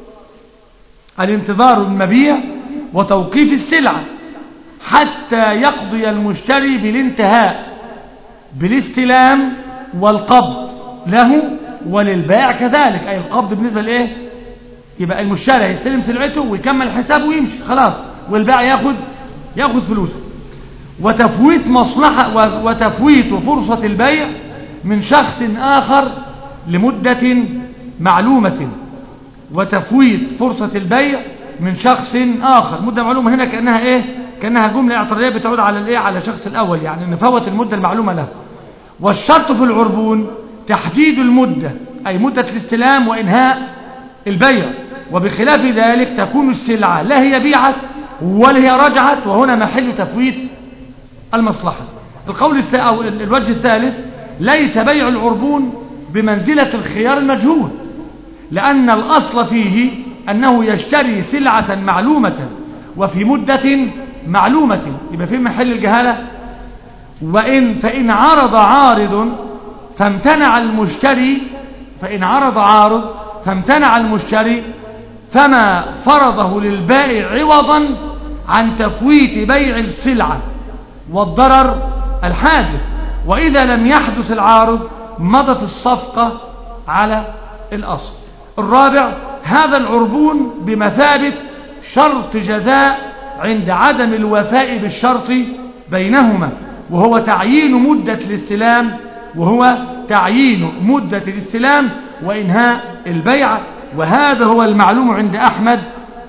الانتظار بالمبيع وتوقيف السلعة حتى يقضي المشتري بالانتهاء بالاستلام والقبض له وللبائع كذلك أي القبض بالنسبة لإيه يبقى المشتري هيستلم سلعته ويكمل حسابه ويمشي خلاص والبائع ياخد ياخد فلوسه وتفويت مصلحة وتفويت فرصة البيع من شخص آخر لمدة معلومة وتفويت فرصة البيع من شخص آخر مدة معلومة هنا كأنها إيه كأنها جملة اعتراضية بتعود على الإيه على الشخص الأول يعني نفوت المدة المعلومة له والشرط في العربون تحديد المدة أي مدة الاستلام وإنهاء البيع وبخلاف ذلك تكون السلعة لا هي بيعت ولا هي رجعت وهنا محل تفويت المصلحة القول أو الوجه الثالث ليس بيع العربون بمنزلة الخيار المجهول لأن الأصل فيه أنه يشتري سلعة معلومة وفي مدة معلومة يبقى في محل الجهالة وإن فإن عرض عارض فامتنع المشتري فإن عرض عارض فامتنع المشتري فما فرضه للبائع عوضا عن تفويت بيع السلعة والضرر الحادث وإذا لم يحدث العارض مضت الصفقة على الأصل الرابع هذا العربون بمثابة شرط جزاء عند عدم الوفاء بالشرط بينهما وهو تعيين مدة الاستلام وهو تعيين مدة الاستلام وإنهاء البيع وهذا هو المعلوم عند أحمد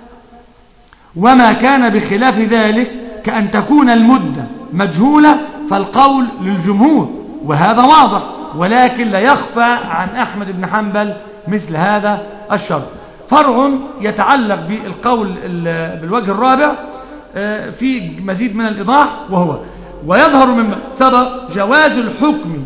وما كان بخلاف ذلك كأن تكون المدة مجهولة فالقول للجمهور وهذا واضح ولكن لا يخفى عن أحمد بن حنبل مثل هذا الشرط فرع يتعلق بالقول بالوجه الرابع في مزيد من الإيضاح وهو ويظهر مما سبق جواز الحكم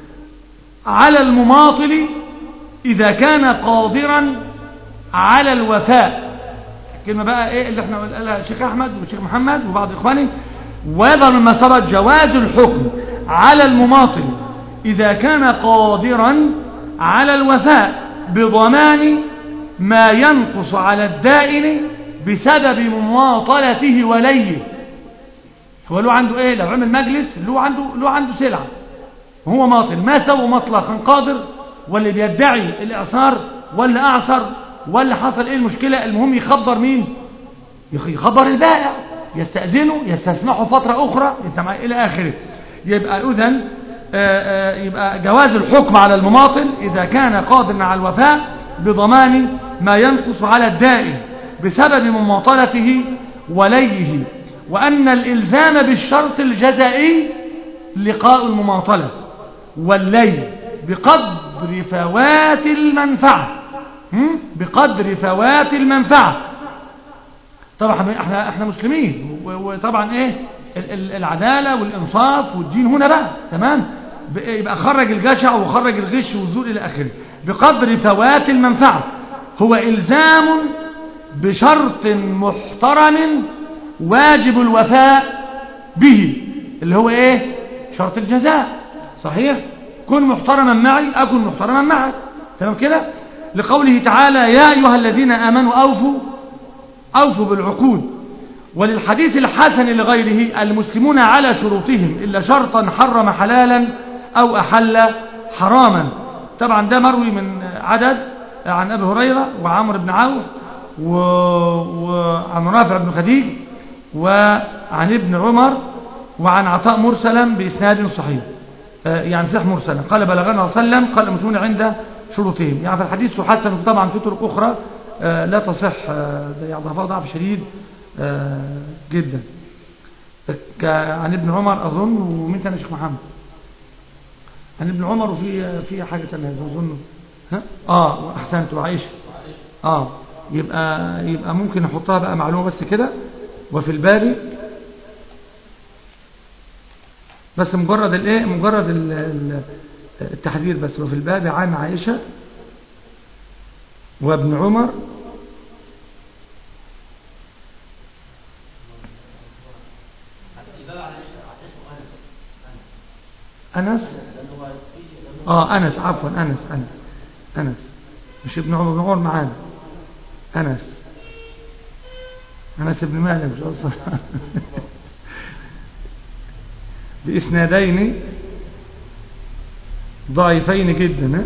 على المماطل إذا كان قادرا على الوفاء كلمة بقى إيه اللي احنا قالها الشيخ أحمد والشيخ محمد وبعض إخواني ويظهر مما سبق جواز الحكم على المماطل إذا كان قادرا على الوفاء بضمان ما ينقص على الدائن بسبب مماطلته وليه هو له عنده ايه لو عمل مجلس له عنده له عنده سلعه وهو ماطل ما سوى مطلقا قادر واللي بيدعي الاعصار ولا اعصر ولا حصل ايه المشكله المهم يخبر مين يخ- يخبر البائع يستأذنه يستسمحه فترة أخرى يسمع إلى آخره يبقى إذن يبقى جواز الحكم على المماطل إذا كان قادرا على الوفاء بضمان ما ينقص على الدائن بسبب مماطلته وليه وأن الإلزام بالشرط الجزائي لقاء المماطلة واللي بقدر فوات المنفعة هم؟ بقدر فوات المنفعة طبعا احنا احنا مسلمين و- وطبعا ايه ال- ال- العداله والانصاف والدين هنا بقى تمام ب- يبقى خرج الجشع وخرج الغش والزور الى اخره بقدر فوات المنفعه هو الزام بشرط محترم واجب الوفاء به اللي هو ايه شرط الجزاء صحيح كن محترما معي اكن محترما معك تمام كده لقوله تعالى يا ايها الذين امنوا اوفوا أوفوا بالعقود وللحديث الحسن لغيره المسلمون على شروطهم إلا شرطا حرم حلالا أو أحل حراما طبعا ده مروي من عدد عن أبي هريرة وعمر بن عوف و... وعن رافع بن خديج وعن ابن عمر وعن عطاء مرسلا بإسناد صحيح آه، يعني صح مرسلا قال بلغنا صلى الله عليه وسلم قال المسلمون عند شروطهم يعني في الحديث حسن طبعا في طرق أخرى آه، لا تصح آه، ده يعني ضعفها ضعف شديد آه، جدا ك- عن ابن عمر أظن ومين تاني يا شيخ محمد عن ابن عمر وفي في حاجة تانية أظن ها اه أحسنت وعائشة اه يبقى يبقى ممكن نحطها بقى معلومة بس كده وفي الباب بس مجرد الايه مجرد ال- ال- التحذير بس وفي الباب عن عائشة وابن عمر أنس آه أنس عفوا أنس أنس أنس مش ابن عمر ابن عمر معانا أنس أنس ابن مالك مش أصلا بإسنادين ضعيفين جدا ها؟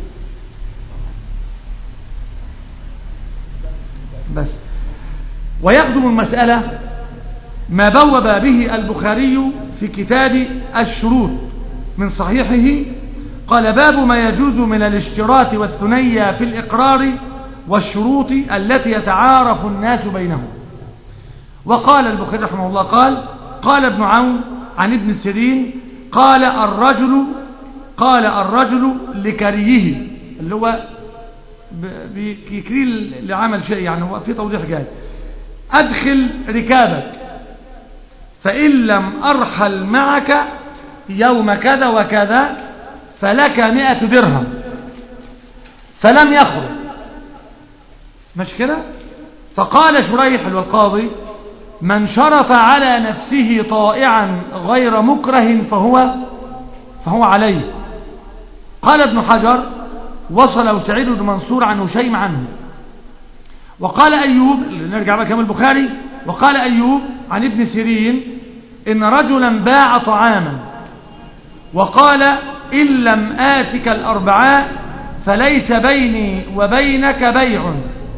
بس ويخدم المسألة ما بوب به البخاري في كتاب الشروط من صحيحه قال باب ما يجوز من الاشتراط والثنية في الإقرار والشروط التي يتعارف الناس بينهم وقال البخاري رحمه الله قال قال ابن عون عن ابن سيرين قال الرجل قال الرجل لكريه اللي هو ب- بيكريه لعمل شيء يعني هو في توضيح جاي أدخل ركابك فإن لم أرحل معك يوم كذا وكذا فلك مئة درهم فلم يخرج مش كده فقال شريح والقاضي من شرط على نفسه طائعا غير مكره فهو فهو عليه قال ابن حجر وصل سعيد بن منصور عن هشيم عنه وقال أيوب نرجع بقى كمان البخاري وقال أيوب عن ابن سيرين إن رجلا باع طعاما وقال إن لم آتك الأربعاء فليس بيني وبينك بيع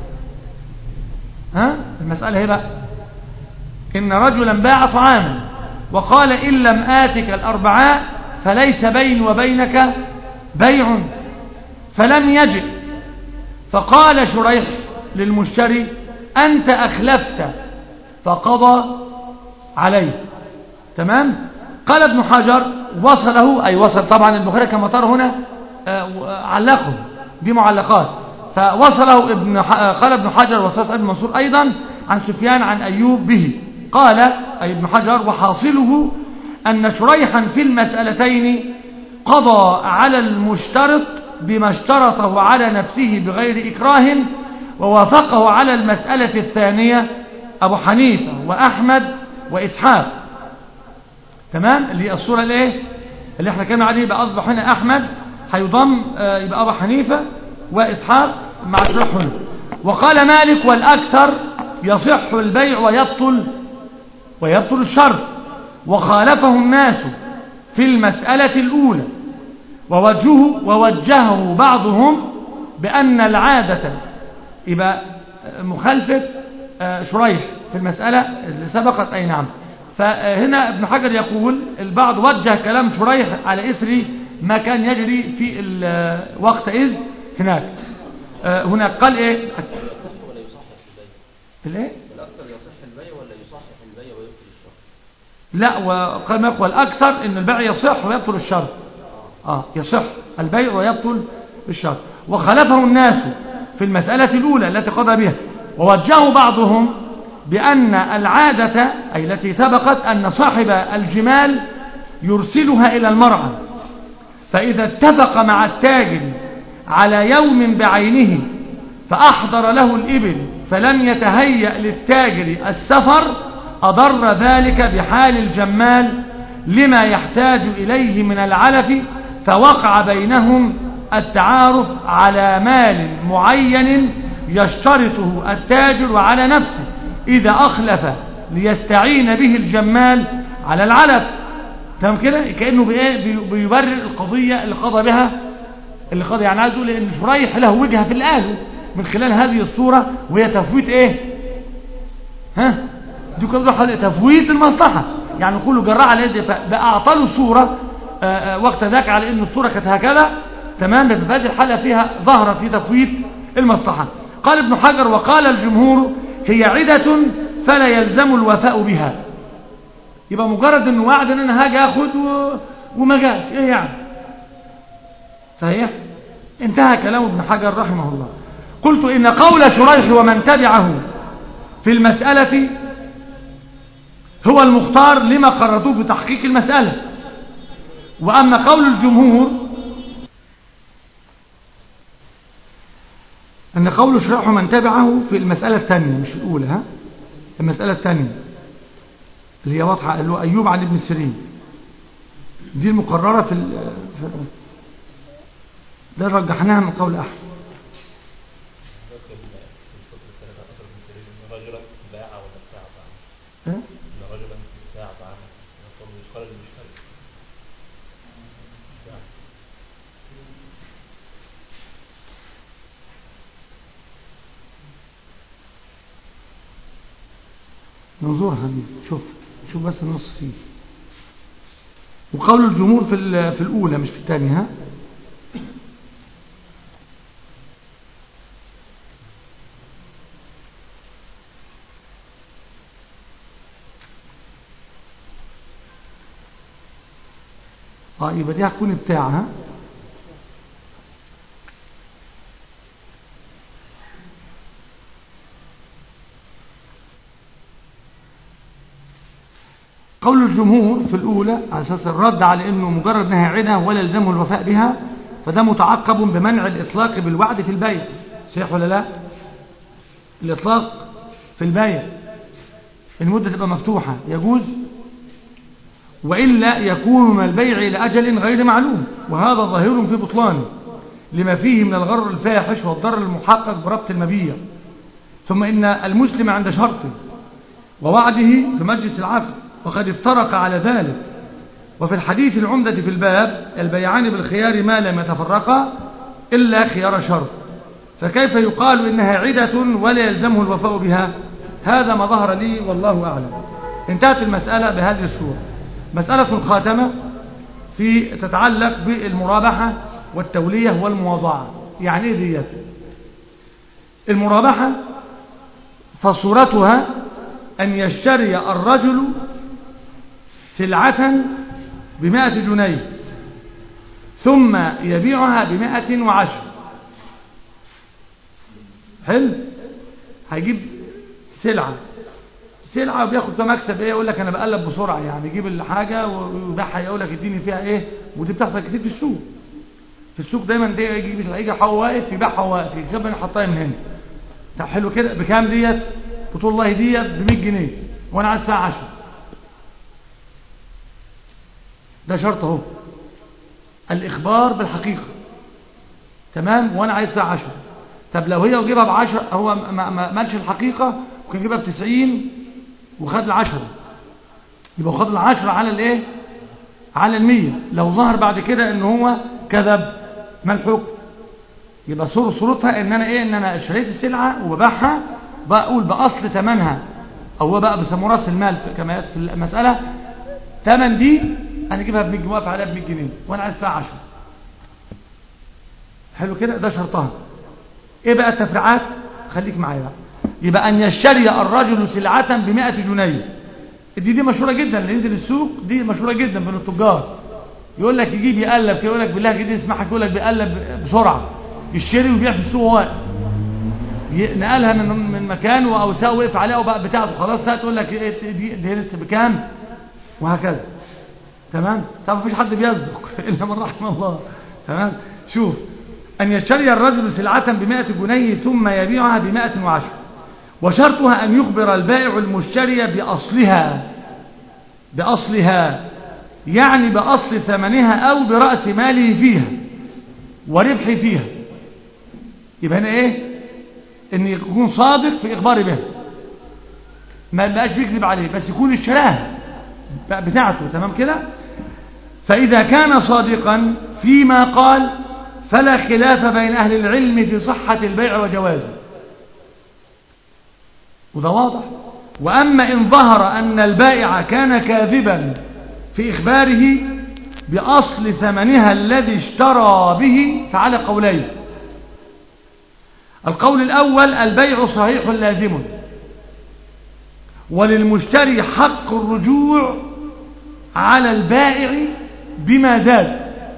ها المسألة هي بقى إن رجلا باع طعاما وقال إن لم آتك الأربعاء فليس بيني وبينك بيع فلم يجد فقال شريح للمشتري أنت أخلفت فقضى عليه تمام قال ابن حجر وصله أي وصل طبعا البخاري كما ترى هنا آه، علقه بمعلقات فوصله ابن ح- آه، قال ابن حجر وصل ابن منصور أيضا عن سفيان عن أيوب به قال أي ابن حجر وحاصله أن شريحا في المسألتين قضى على المشترط بما اشترطه على نفسه بغير إكراه ووافقه على المسألة الثانية أبو حنيفة وأحمد وإسحاق تمام اللي هي الصورة الايه اللي احنا كنا عليه يبقى أصبح هنا أحمد هيضم آه، يبقى أبو حنيفة وإسحاق مع شرح هنا وقال مالك والأكثر يصح البيع ويبطل ويبطل الشرط وخالفه الناس في المسألة الأولى ووجهه ووجهه بعضهم بأن العادة يبقى مخالفة آه، شريح في المسألة اللي سبقت أي نعم فهنا ابن حجر يقول البعض وجه كلام شريح على إثر ما كان يجري في ال- وقتئذ هناك آه، هناك قال إيه يصح ولا يصحح البيع الإيه الأكثر يصح البيع ولا يصحح البيع ويبطل الشرط لا وقال ما يقول الأكثر أن البيع يصح ويبطل الشرط آه يصح البيع ويبطل الشرط وخالفه الناس في المسألة الأولى التي قضى بها ووجهوا بعضهم بأن العادة أي التي سبقت أن صاحب الجمال يرسلها إلى المرعى فإذا اتفق مع التاجر على يوم بعينه فأحضر له الإبل فلم يتهيأ للتاجر السفر أضر ذلك بحال الجمال لما يحتاج إليه من العلف فوقع بينهم التعارف على مال معين يشترطه التاجر على نفسه إذا أخلف ليستعين به الجمال على العلف تمام كده كأنه بإيه؟ بي- بيبرر القضية اللي قضى بها اللي قضى يعني عايز يقول ان شريح له وجهه في الآل من خلال هذه الصورة وهي تفويت ايه ها دي كده حل تفويت المصلحة يعني كله جراء على يد فأعطى له صورة آه، آه، وقت ذاك على ان الصورة كانت هكذا تمام في هذه الحالة فيها ظهر في تفويت المصلحة قال ابن حجر وقال الجمهور هي عدة فلا يلزم الوفاء بها يبقى مجرد انه وعد ان انا هاجي اخد و... وما جاش ايه يعني صحيح انتهى كلام ابن حجر رحمه الله قلت إن قول شريح ومن تبعه في المسألة هو المختار لما قررتوه في تحقيق المسألة وأما قول الجمهور أن قول شريح ومن تبعه في المسألة الثانية مش الأولى ها المسألة الثانية اللي هي واضحة اللي هو أيوب عن ابن سيرين دي المقررة في, ال- في ده رجحناها من قول أحمد ذكر في السطر الثالث على أثر ابن سيرين إن رجلا باع ولا ابتاع طعاما إيه؟ إن رجلا باع طعاما يقول مش قال المشتري باع. ننظرها دي شوف شوف بس النص فيه وقول الجمهور في ال- في الأولى مش في الثانية ها اه يبقى دي هتكون بتاعها قول الجمهور في الأولى على أساس الرد على أنه مجرد أنها عدة ولا يلزمه الوفاء بها فده متعقب بمنع الإطلاق بالوعد في البيع صحيح ولا لا الإطلاق في البيع المدة تبقى مفتوحة يجوز وإلا يكون من البيع إلى أجل غير معلوم وهذا ظاهر في بطلانه لما فيه من الغرر الفاحش والضرر المحقق بربط المبيع ثم إن المسلم عند شرطه ووعده في مجلس العقد وقد افترق على ذلك وفي الحديث العمدة في الباب البيعان بالخيار ما لم يتفرقا إلا خيار شرط فكيف يقال إنها عدة ولا يلزمه الوفاء بها هذا ما ظهر لي والله أعلم انتهت المسألة بهذه الصورة مسألة خاتمة في تتعلق بالمرابحة والتولية والمواضعة يعني ايه ديت المرابحة فصورتها أن يشتري الرجل سلعة بمائة جنيه ثم يبيعها بمائة وعشر حلو هيجيب سلعة سلعة وبياخد فيها مكسب ايه يقول لك انا بقلب بسرعة يعني يجيب الحاجة ويبيعها يقول لك اديني فيها ايه ودي بتحصل كتير في السوق في السوق دايما دي يجي يجي هو واقف يبيعها هو واقف يجيب يحطها من هنا طب حلو كده بكام ديت قلت والله ديت ب 100 جنيه وانا عايز الساعه 10 ده شرط اهو الاخبار بالحقيقه تمام وانا عايز الساعه 10 طب لو هي وجيبها بعشرة هو ما ما مالش الحقيقة وكان يجيبها بتسعين وخد العشرة يبقى خد العشرة على الايه على المية لو ظهر بعد كده ان هو كذب ما الحكم يبقى صور صورتها ان انا ايه ان انا اشتريت السلعة وببيعها بقول باصل ثمنها او هو بقى بيسموه راس المال في- كما يأتي في المسألة ثمن دي انا اجيبها ب 100 جنيه واقف عليها ب 100 جنيه وانا عايز فيها 10 حلو كده ده شرطها ايه بقى التفريعات خليك معايا بقى يبقى ان يشتري الرجل سلعة ب 100 جنيه دي دي مشهورة جدا اللي ينزل السوق دي مشهورة جدا بين التجار يقول لك يجيب يقلب كده يقول لك بالله كده يسمحك يقول لك بيقلب بسرعة يشتري ويبيع في السوق وهو واقف. ي- نقلها من من مكان او ساوى وقف عليها وبقى بتاعته خلاص ده تقول لك إيه دي, دي لسه بكام وهكذا تمام طب مفيش حد بيصدق الا من رحم الله تمام شوف ان يشتري الرجل سلعة ب جنيه ثم يبيعها ب وعشر وشرطها ان يخبر البائع المشتري باصلها باصلها يعني باصل ثمنها او براس ماله فيها وربحه فيها يبقى هنا ايه ان يكون صادق في اخباره بها ما بقاش بيكذب عليه بس يكون اشتراها بقى بتاعته تمام كده فإذا كان صادقا فيما قال فلا خلاف بين أهل العلم في صحة البيع وجوازه وده واضح وأما إن ظهر أن البائع كان كاذبا في إخباره بأصل ثمنها الذي اشترى به فعلى قولين القول الأول البيع صحيح لازم وللمشتري حق الرجوع على البائع بما زاد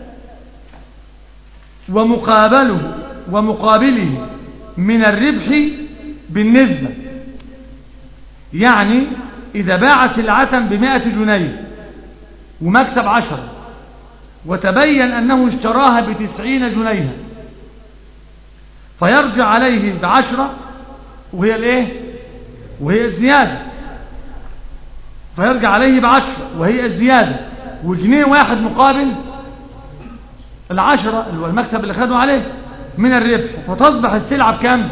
ومقابله ومقابله من الربح بالنسبة يعني إذا باع سلعة بمائة جنيه ومكسب عشرة وتبين أنه اشتراها بتسعين جنيها فيرجع عليه بعشرة وهي الايه وهي الزيادة فيرجع عليه بعشرة وهي الزيادة وجنيه واحد مقابل العشرة اللي هو المكسب اللي خدوا عليه من الربح فتصبح السلعة بكام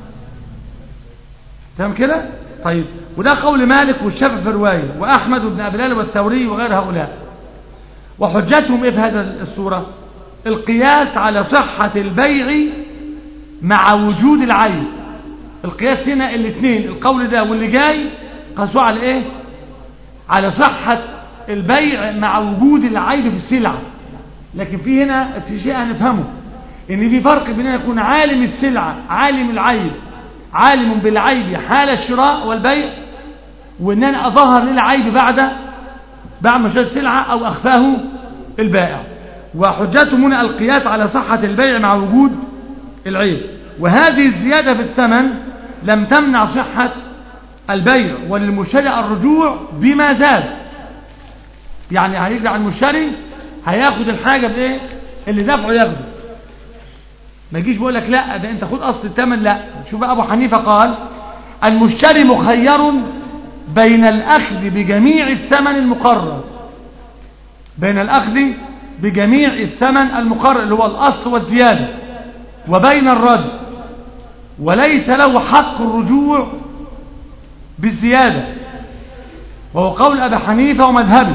تمام كده طيب وده قول مالك والشافعي في رواية وأحمد بن أبي ليلى والثوري وغير هؤلاء وحجتهم إيه في هذا الصورة القياس على صحة البيع مع وجود العيب القياس هنا الاثنين القول ده واللي جاي قاسوا على ايه على صحة البيع مع وجود العيب في السلعة لكن في هنا في شيء هنفهمه ان في فرق بين ان يكون عالم السلعة عالم العيب عالم بالعيب حال الشراء والبيع وان انا اظهر للعيب بعد بعد ما اشتريت سلعة او اخفاه البائع وحجتهم هنا القياس على صحة البيع مع وجود العيب وهذه الزيادة في الثمن لم تمنع صحة البيع وللمشتري الرجوع بما زاد يعني هيرجع المشتري هياخد الحاجة بايه اللي دفعه ياخده ما يجيش بيقول لك لا ده انت خد اصل الثمن لا شوف بقى ابو حنيفة قال المشتري مخير بين الاخذ بجميع الثمن المقرر بين الاخذ بجميع الثمن المقرر اللي هو الاصل والزيادة وبين الرد وليس له حق الرجوع بالزيادة وهو قول أبي حنيفة ومذهبه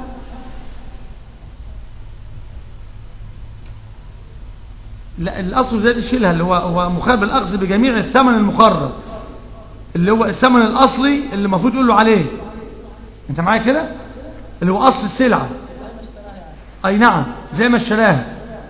لا الأصل زي شيلها اللي هو هو مخالف الأخذ بجميع الثمن المقرر اللي هو الثمن الأصلي اللي المفروض يقول له عليه أنت معايا كده اللي هو أصل السلعة أي نعم زي ما اشتراها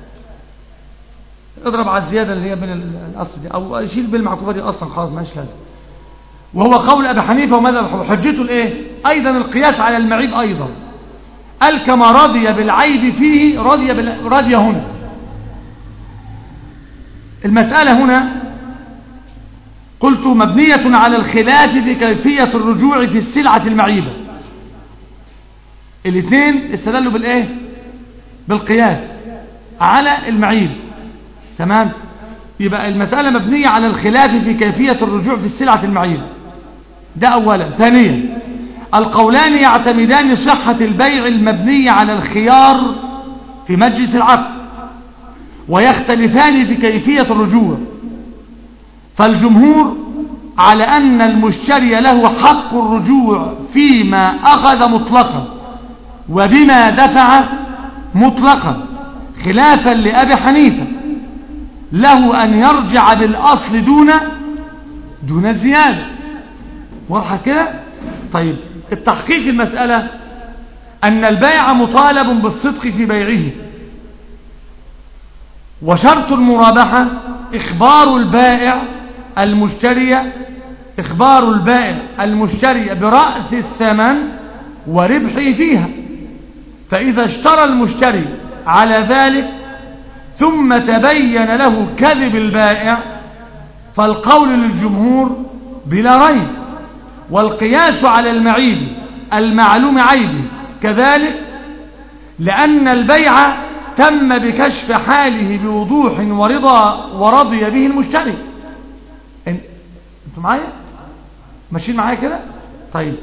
اضرب على الزيادة اللي هي من الأصل دي أو شيل بالمعكوفة دي أصلا خلاص ماشي لازم وهو قول أبي حنيفة وماذا حجته الإيه أيضا القياس على المعيب أيضا قال كما رضي بالعيب فيه رضي, بال... رضي هنا المسألة هنا قلت مبنية على الخلاف في كيفية الرجوع في السلعة المعيبة الاثنين استدلوا بالإيه بالقياس على المعيب تمام يبقى المسألة مبنية على الخلاف في كيفية الرجوع في السلعة المعيبة ده أولا ثانيا القولان يعتمدان صحة البيع المبني على الخيار في مجلس العقد ويختلفان في كيفية الرجوع فالجمهور على أن المشتري له حق الرجوع فيما أخذ مطلقا وبما دفع مطلقا خلافا لأبي حنيفة له أن يرجع بالأصل دون دون الزيادة واضحة كده طيب التحقيق المسألة أن البائع مطالب بالصدق في بيعه وشرط المرابحة إخبار البائع المشتري إخبار البائع المشتري برأس الثمن وربحه فيها فإذا اشترى المشتري على ذلك ثم تبين له كذب البائع فالقول للجمهور بلا ريب والقياس على المعيب المعلوم عيبه كذلك لأن البيع تم بكشف حاله بوضوح ورضا ورضي به المشتري انتوا معايا ماشيين معايا كده طيب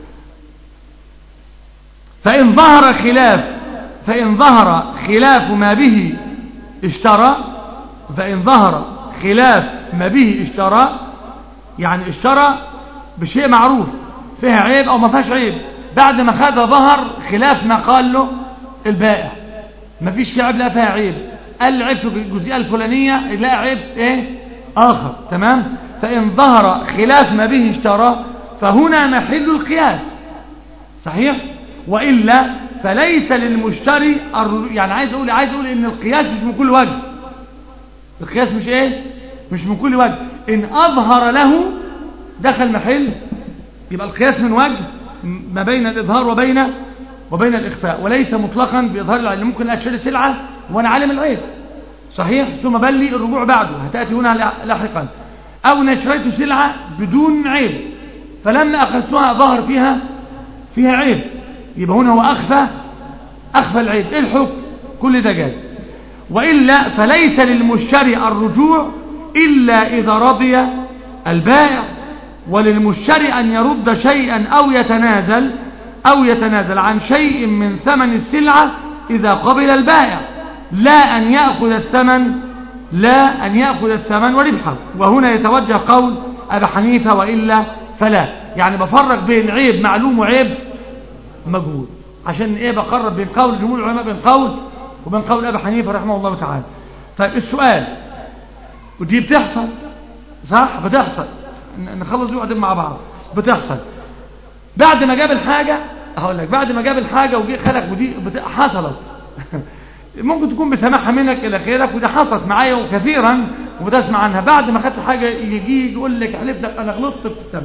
فإن ظهر خلاف فإن ظهر خلاف ما به اشترى فإن ظهر خلاف ما به اشترى يعني اشترى بشيء معروف فيها عيب أو ما فيهاش عيب بعد ما خد ظهر خلاف ما قال له البائع ما فيش فيه عيب لا فيها عيب قال عيب في الجزئية الفلانية لا عيب ايه آخر تمام فإن ظهر خلاف ما به اشترى فهنا محل القياس صحيح وإلا فليس للمشتري يعني عايز أقول عايز أقول إن القياس مش من كل وجه القياس مش إيه مش من كل وجه إن أظهر له دخل محل يبقى القياس من وجه ما بين الإظهار وبين وبين الإخفاء وليس مطلقا بإظهار العلم ممكن أشتري سلعة وأنا عالم العيب صحيح ثم بل لي الرجوع بعده هتأتي هنا لاحقا أو نشريت سلعة بدون عيب فلما أخذتها ظهر فيها فيها عيب يبقى هنا هو أخفى أخفى العيب إيه الحكم كل ده جاي وإلا فليس للمشتري الرجوع إلا إذا رضي البائع وللمشتري أن يرد شيئا أو يتنازل أو يتنازل عن شيء من ثمن السلعة إذا قبل البائع لا أن يأخذ الثمن لا أن يأخذ الثمن وربحه وهنا يتوجه قول أبا حنيفة وإلا فلا يعني بفرق بين عيب معلوم وعيب مجهول عشان ايه بقرب بين قول جمهور العلماء بين قول وبين قول ابي حنيفه رحمه الله تعالى طيب السؤال ودي بتحصل صح بتحصل نخلص دي وبعدين مع بعض بتحصل بعد ما جاب الحاجه هقول لك بعد ما جاب الحاجه وجي خلق ودي بت... حصلت ممكن تكون بسماحها منك الى خيرك ودي حصلت معايا كثيرا وبتسمع عنها بعد ما خدت حاجه يجي يقول لك حلف لك انا غلطت في الثمن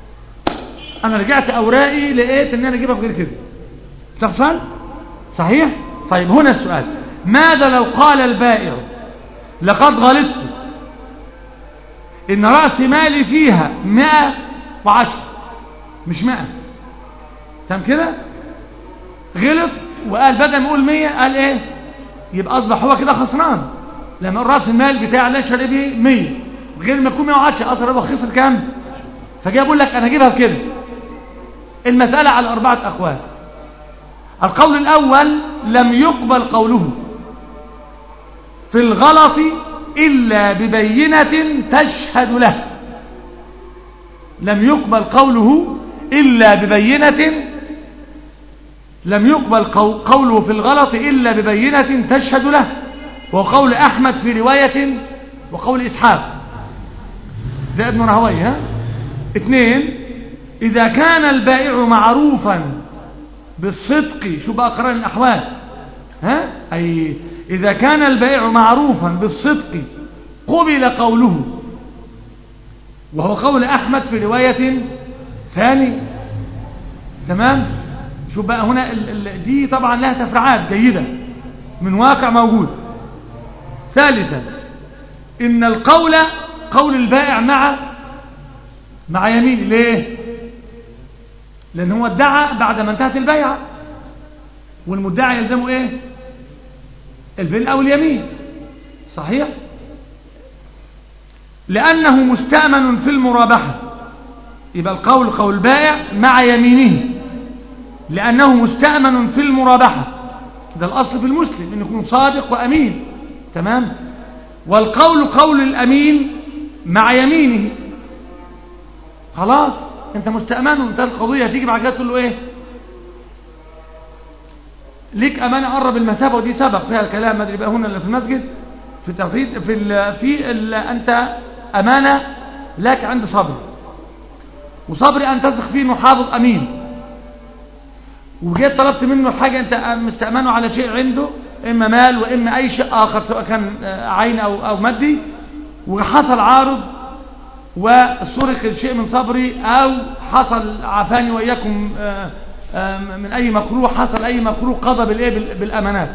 انا رجعت اوراقي لقيت ان انا اجيبها بغير كده تحصل صحيح طيب هنا السؤال ماذا لو قال البائع لقد غلطت ان راس مالي فيها مئة وعشر مش مئة تمام كده غلط وقال بدل ما يقول مية قال ايه يبقى اصبح هو كده خسران لما راس المال بتاع اللي شاري بيه 100 غير ما يكون 110 اصلا هو خسر كام فجاي بقول لك انا اجيبها بكده المسألة على أربعة أقوال القول الأول لم يقبل قوله في الغلط إلا ببينة تشهد له لم يقبل قوله إلا ببينة لم يقبل قوله في الغلط إلا ببينة تشهد له وقول أحمد في رواية وقول إسحاق ده ابن رهوي ها اثنين إذا كان البائع معروفا بالصدق شو بقى قرار الأحوال ها أي إذا كان البائع معروفا بالصدق قبل قوله وهو قول أحمد في رواية ثانية تمام شوف بقى هنا ال ال دي طبعا لها تفرعات جيدة من واقع موجود ثالثا إن القول قول البائع مع مع يمين ليه لأن هو ادعى بعد ما انتهت البيعة والمدعي يلزمه ايه الفل أو اليمين صحيح لأنه مستأمن في المرابحة يبقى القول قول البائع مع يمينه لأنه مستأمن في المرابحة ده الأصل في المسلم أنه يكون صادق وأمين تمام والقول قول الأمين مع يمينه خلاص انت مستأمن وانت القضية هتيجي بعد كده تقول له ايه ليك امانه قرب المسافه ودي سبق فيها الكلام ما ادري بقى هنا اللي في المسجد في تفريد في ال في ال انت امانه لك عند صبري وصبري ان تثق فيه انه حافظ امين وجيت طلبت منه حاجه انت مستامنه على شيء عنده اما مال واما اي شيء اخر سواء كان عين او او مادي وحصل عارض وسرق شيء من صبري او حصل عفاني واياكم آه من أي مكروه حصل أي مكروه قضى بالإيه بالأمانات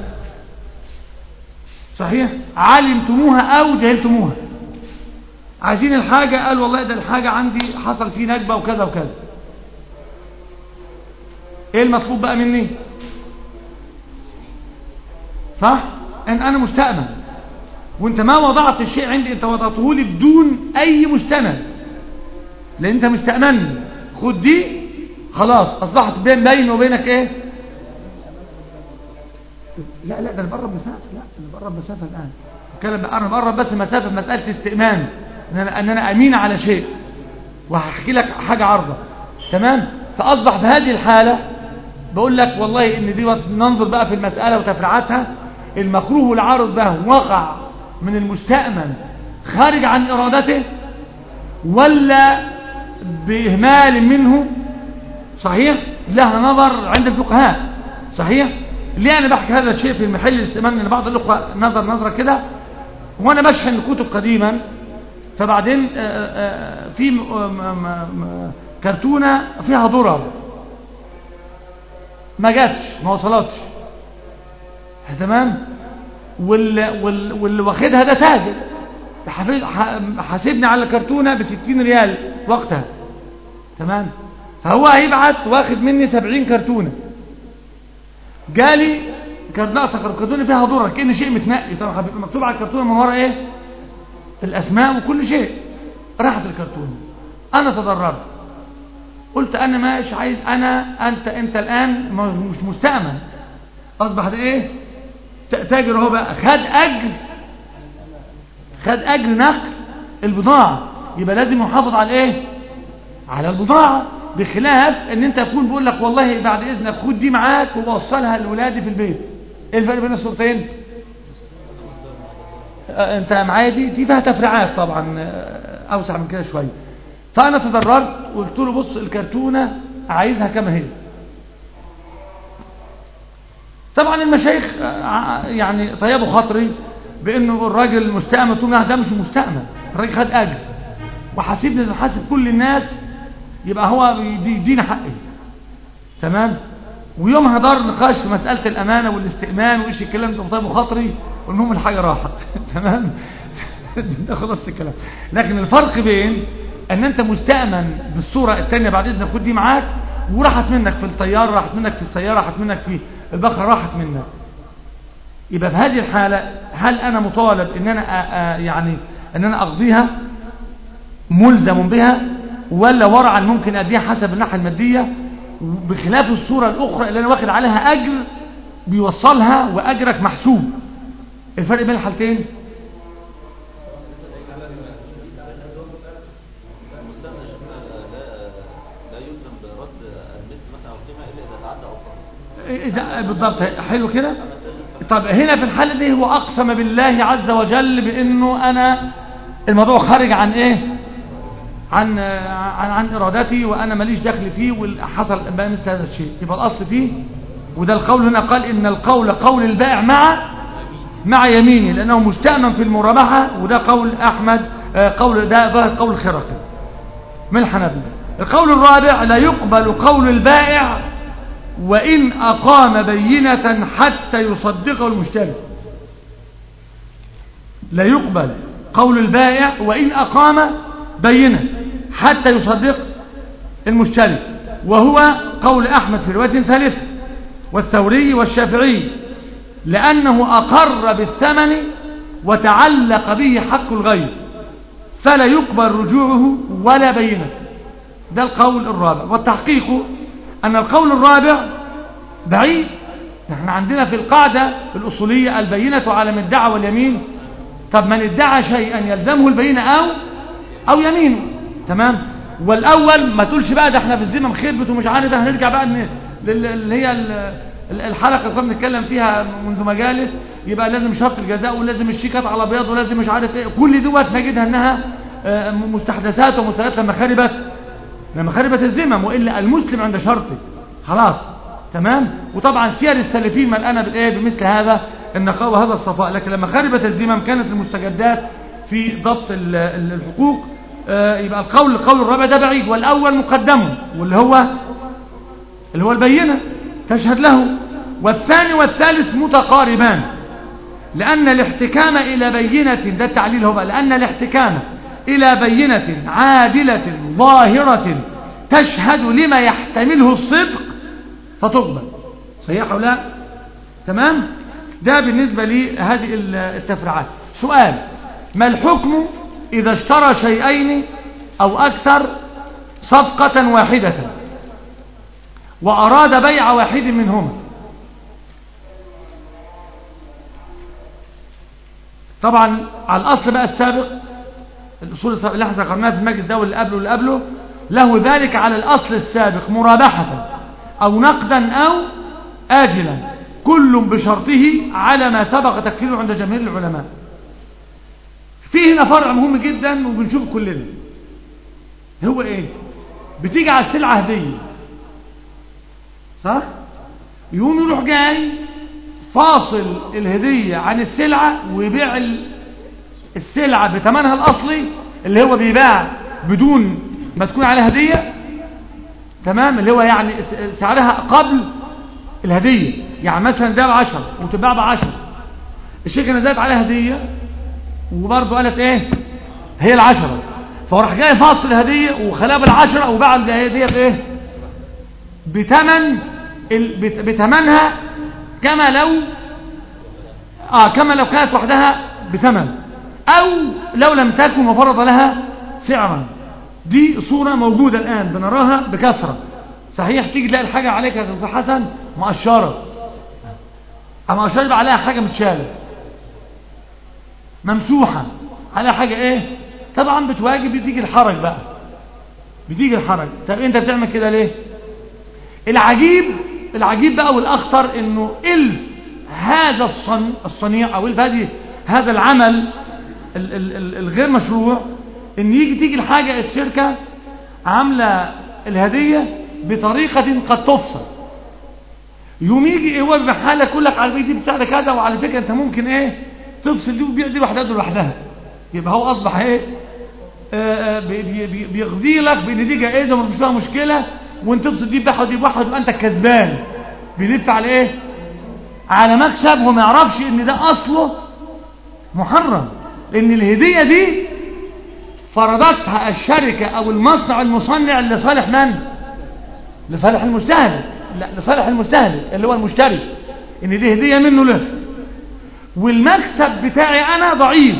صحيح علمتموها أو جهلتموها عايزين الحاجة قال والله ده الحاجة عندي حصل فيه نكبة وكذا وكذا ايه المطلوب بقى مني صح ان انا مستأمن وانت ما وضعت الشيء عندي انت وضعته لي بدون اي مستند لان انت مستأمني خد دي خلاص اصبحت بين بيني وبينك ايه لا لا ده انا بقرب مسافه لا انا بقرب مسافه الان بتكلم انا بقرب بس مسافه في مساله استئمان ان انا ان انا امين على شيء وهحكي لك حاجه عارضه تمام فاصبح في هذه الحاله بقول لك والله ان دي ننظر بقى في المساله وتفريعاتها المكروه والعارض ده وقع من المستأمن خارج عن ارادته ولا باهمال منه صحيح لها نظر عند الفقهاء صحيح ليه انا بحكي هذا الشيء في المحل الاستئمان ان بعض الاخوه نظر نظره كده وانا بشحن الكتب قديما فبعدين في كرتونه فيها ضرر ما جاتش ما وصلتش تمام واللي, واللي واخدها ده تاجر حاسبني على الكرتونه ب 60 ريال وقتها تمام فهو هيبعت واخد مني 70 كرتونه جالي كان ناقصه كرتونه فيها ضرر كأن شيء متنقي طبعا بيبقى مكتوب على الكرتونه من ورا ايه الاسماء وكل شيء راحت الكرتونه انا تضررت قلت انا مش عايز انا انت انت الان مش مستأمن اصبح ده ايه تاجر هو بقى خد اجر خد اجر نقل البضاعه يبقى لازم يحافظ على ايه على البضاعه بخلاف ان انت تكون بيقول لك والله بعد اذنك خد دي معاك ووصلها لاولادي في البيت ايه الفرق بين الصورتين آه انت معايا دي دي فيها تفريعات طبعا آه اوسع من كده شويه فانا تضررت وقلت له بص الكرتونه عايزها كما هي طبعا المشايخ آه يعني طيبوا خاطري بانه الراجل مستأمن تقول ده مش مستأمن الراجل خد اجر وحاسبني اذا حاسب كل الناس يبقى هو يدينا حقي تمام ويومها دار نقاش في مسألة الأمانة والاستئمان وإيش الكلام ده طيب وخاطري والمهم الحاجة راحت تمام ده خلاص الكلام لكن الفرق بين أن أنت مستأمن بالصورة الثانية بعد إذنك خد دي معاك وراحت منك في الطيارة راحت منك في السيارة راحت منك في البقرة راحت منك يبقى في هذه الحالة هل أنا مطالب أن أنا يعني أن أنا أقضيها ملزم بها ولا ورعا ممكن أديها حسب الناحية المادية بخلاف الصورة الأخرى اللي أنا واخد عليها أجر بيوصلها وأجرك محسوب الفرق بين الحالتين المستعمل يا شيخنا لا لا يلزم برد المثل مثلا او القيمه الا اذا تعدى او قل إيه ده بالضبط حلو كده طب هنا في الحالة دي هو أقسم بالله عز وجل بأنه أنا الموضوع خارج عن إيه عن عن, عن إرادتي وأنا ماليش دخل فيه وحصل بقى مثل هذا الشيء يبقى الأصل فيه وده القول هنا قال إن القول قول البائع مع مع يمينه لأنه مستأمن في المرابحة وده قول أحمد آه، قول ده ظاهر قول الخرقي من الحنابلة القول الرابع لا يقبل قول البائع وإن أقام بينة حتى يصدقه المشتري لا يقبل قول البائع وإن أقام بينة حتى يصدق المشتري وهو قول أحمد في رواية ثالثة والثوري والشافعي لأنه أقر بالثمن وتعلق به حق الغير فلا يقبل رجوعه ولا بينه ده القول الرابع والتحقيق أن القول الرابع بعيد نحن عندنا في القاعدة الأصولية البينة على من ادعى واليمين طب من ادعى شيئا يلزمه البينة أو او يمينه تمام والاول ما تقولش بقى ده احنا في الذمم خربت ومش عارف هنرجع بقى ن- لل- اللي هي ال- ال- الحلقه اللي كنا بنتكلم فيها منذ مجالس يبقى لازم شرط الجزاء ولازم الشيكات على بياض ولازم مش عارف ايه كل دوت نجدها انها آه، مستحدثات ومستندات لما خربت لما خربت الذمم والا المسلم عند شرطه خلاص تمام وطبعا سير السلفين ملأنا بالايه بمثل هذا النقاء وهذا الصفاء لكن لما خربت الذمم كانت المستجدات في ضبط ال- ال- الحقوق آه، يبقى القول القول الرابع ده بعيد والاول مقدم واللي هو اللي هو البينه تشهد له والثاني والثالث متقاربان لأن الاحتكام إلى بينة ده التعليل هو بقى لأن الاحتكام إلى بينة عادلة ظاهرة تشهد لما يحتمله الصدق فتقبل صحيح أو لا تمام ده بالنسبة لهذه ال- التفريعات سؤال ما الحكم إذا اشترى شيئين أو أكثر صفقة واحدة وأراد بيع واحد منهما طبعا على الأصل بقى السابق الأصول السابق اللي احنا ذكرناها في المجلس ده واللي قبله واللي قبله له ذلك على الأصل السابق مرابحة أو نقدا أو آجلا كل بشرطه على ما سبق تكفيره عند جماهير العلماء في هنا فرع مهم جدا وبنشوف كلنا هو ايه بتيجي على السلعة هدية صح يقوم يروح جاي فاصل الهدية عن السلعة ويبيع ال- السلعة بثمنها الأصلي اللي هو بيباع بدون ما تكون عليها هدية تمام اللي هو يعني س- سعرها قبل الهدية يعني مثلا ده بعشرة وتباع بعشرة الشركة نزلت عليها هدية وبرضه قالت ايه هي العشرة فراح جاي فاصل الهدية وخلاها بالعشرة وباع الهدية بايه بتمن ال- بت- بتمنها كما لو اه كما لو كانت وحدها بثمن او لو لم تكن وفرض لها سعرا دي صورة موجودة الآن بنراها بكثرة صحيح تيجي تلاقي الحاجة عليك يا دكتور حسن مقشرة أما مقشرة يبقى عليها حاجة متشالة ممسوحة عليها حاجة ايه طبعا بتواجب بتيجي الحرج بقى بتيجي الحرج طب انت بتعمل كده ليه العجيب العجيب بقى والاخطر انه الف هذا الصن الصنيع او الف هذه هذا العمل ال- ال- ال- الغير مشروع ان يجي تيجي الحاجة الشركة عاملة الهدية بطريقة قد تفصل يوم يجي هو بحالة يقول لك على دي بسعر كذا وعلى فكرة انت ممكن ايه تفصل دي وتبيع دي لوحدها دي لوحدها يبقى هو اصبح ايه آه، آه، بي- بي- بي- بيغذي لك بان دي جائزه ومفيش فيها مشكله وانت تفصل دي بواحد ودي بواحد وانت الكسبان بيلف على ايه على مكسب وما يعرفش ان ده اصله محرم لان الهديه دي فرضتها الشركه او المصنع المصنع لصالح من لصالح المستهلك لا لصالح المستهلك اللي هو المشتري ان دي هديه منه له والمكسب بتاعي انا ضعيف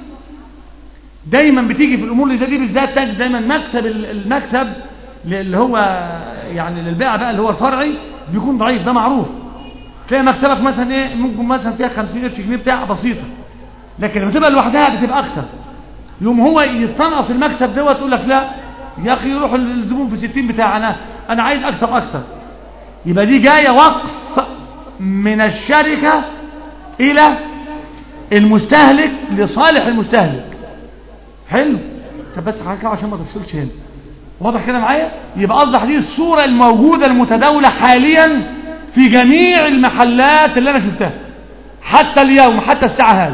دايما بتيجي في الامور اللي زي دي بالذات تجد دايما مكسب ال- المكسب اللي هو يعني للبيع بقى اللي هو الفرعي بيكون ضعيف ده معروف تلاقي مكسبك مثلا ايه ممكن مثلا فيها 50 قرش جنيه بتاع بسيطه لكن لما تبقى لوحدها بتبقى اكثر يوم هو يستنقص المكسب دوت يقول لك لا يا اخي روح الزبون في 60 بتاع انا انا عايز اكسب اكثر يبقى دي جايه وقف من الشركه الى المستهلك لصالح المستهلك حلو طب بس حاجه عشان ما تفصلش هنا واضح كده معايا يبقى اصبح دي الصوره الموجوده المتداوله حاليا في جميع المحلات اللي انا شفتها حتى اليوم حتى الساعه هذه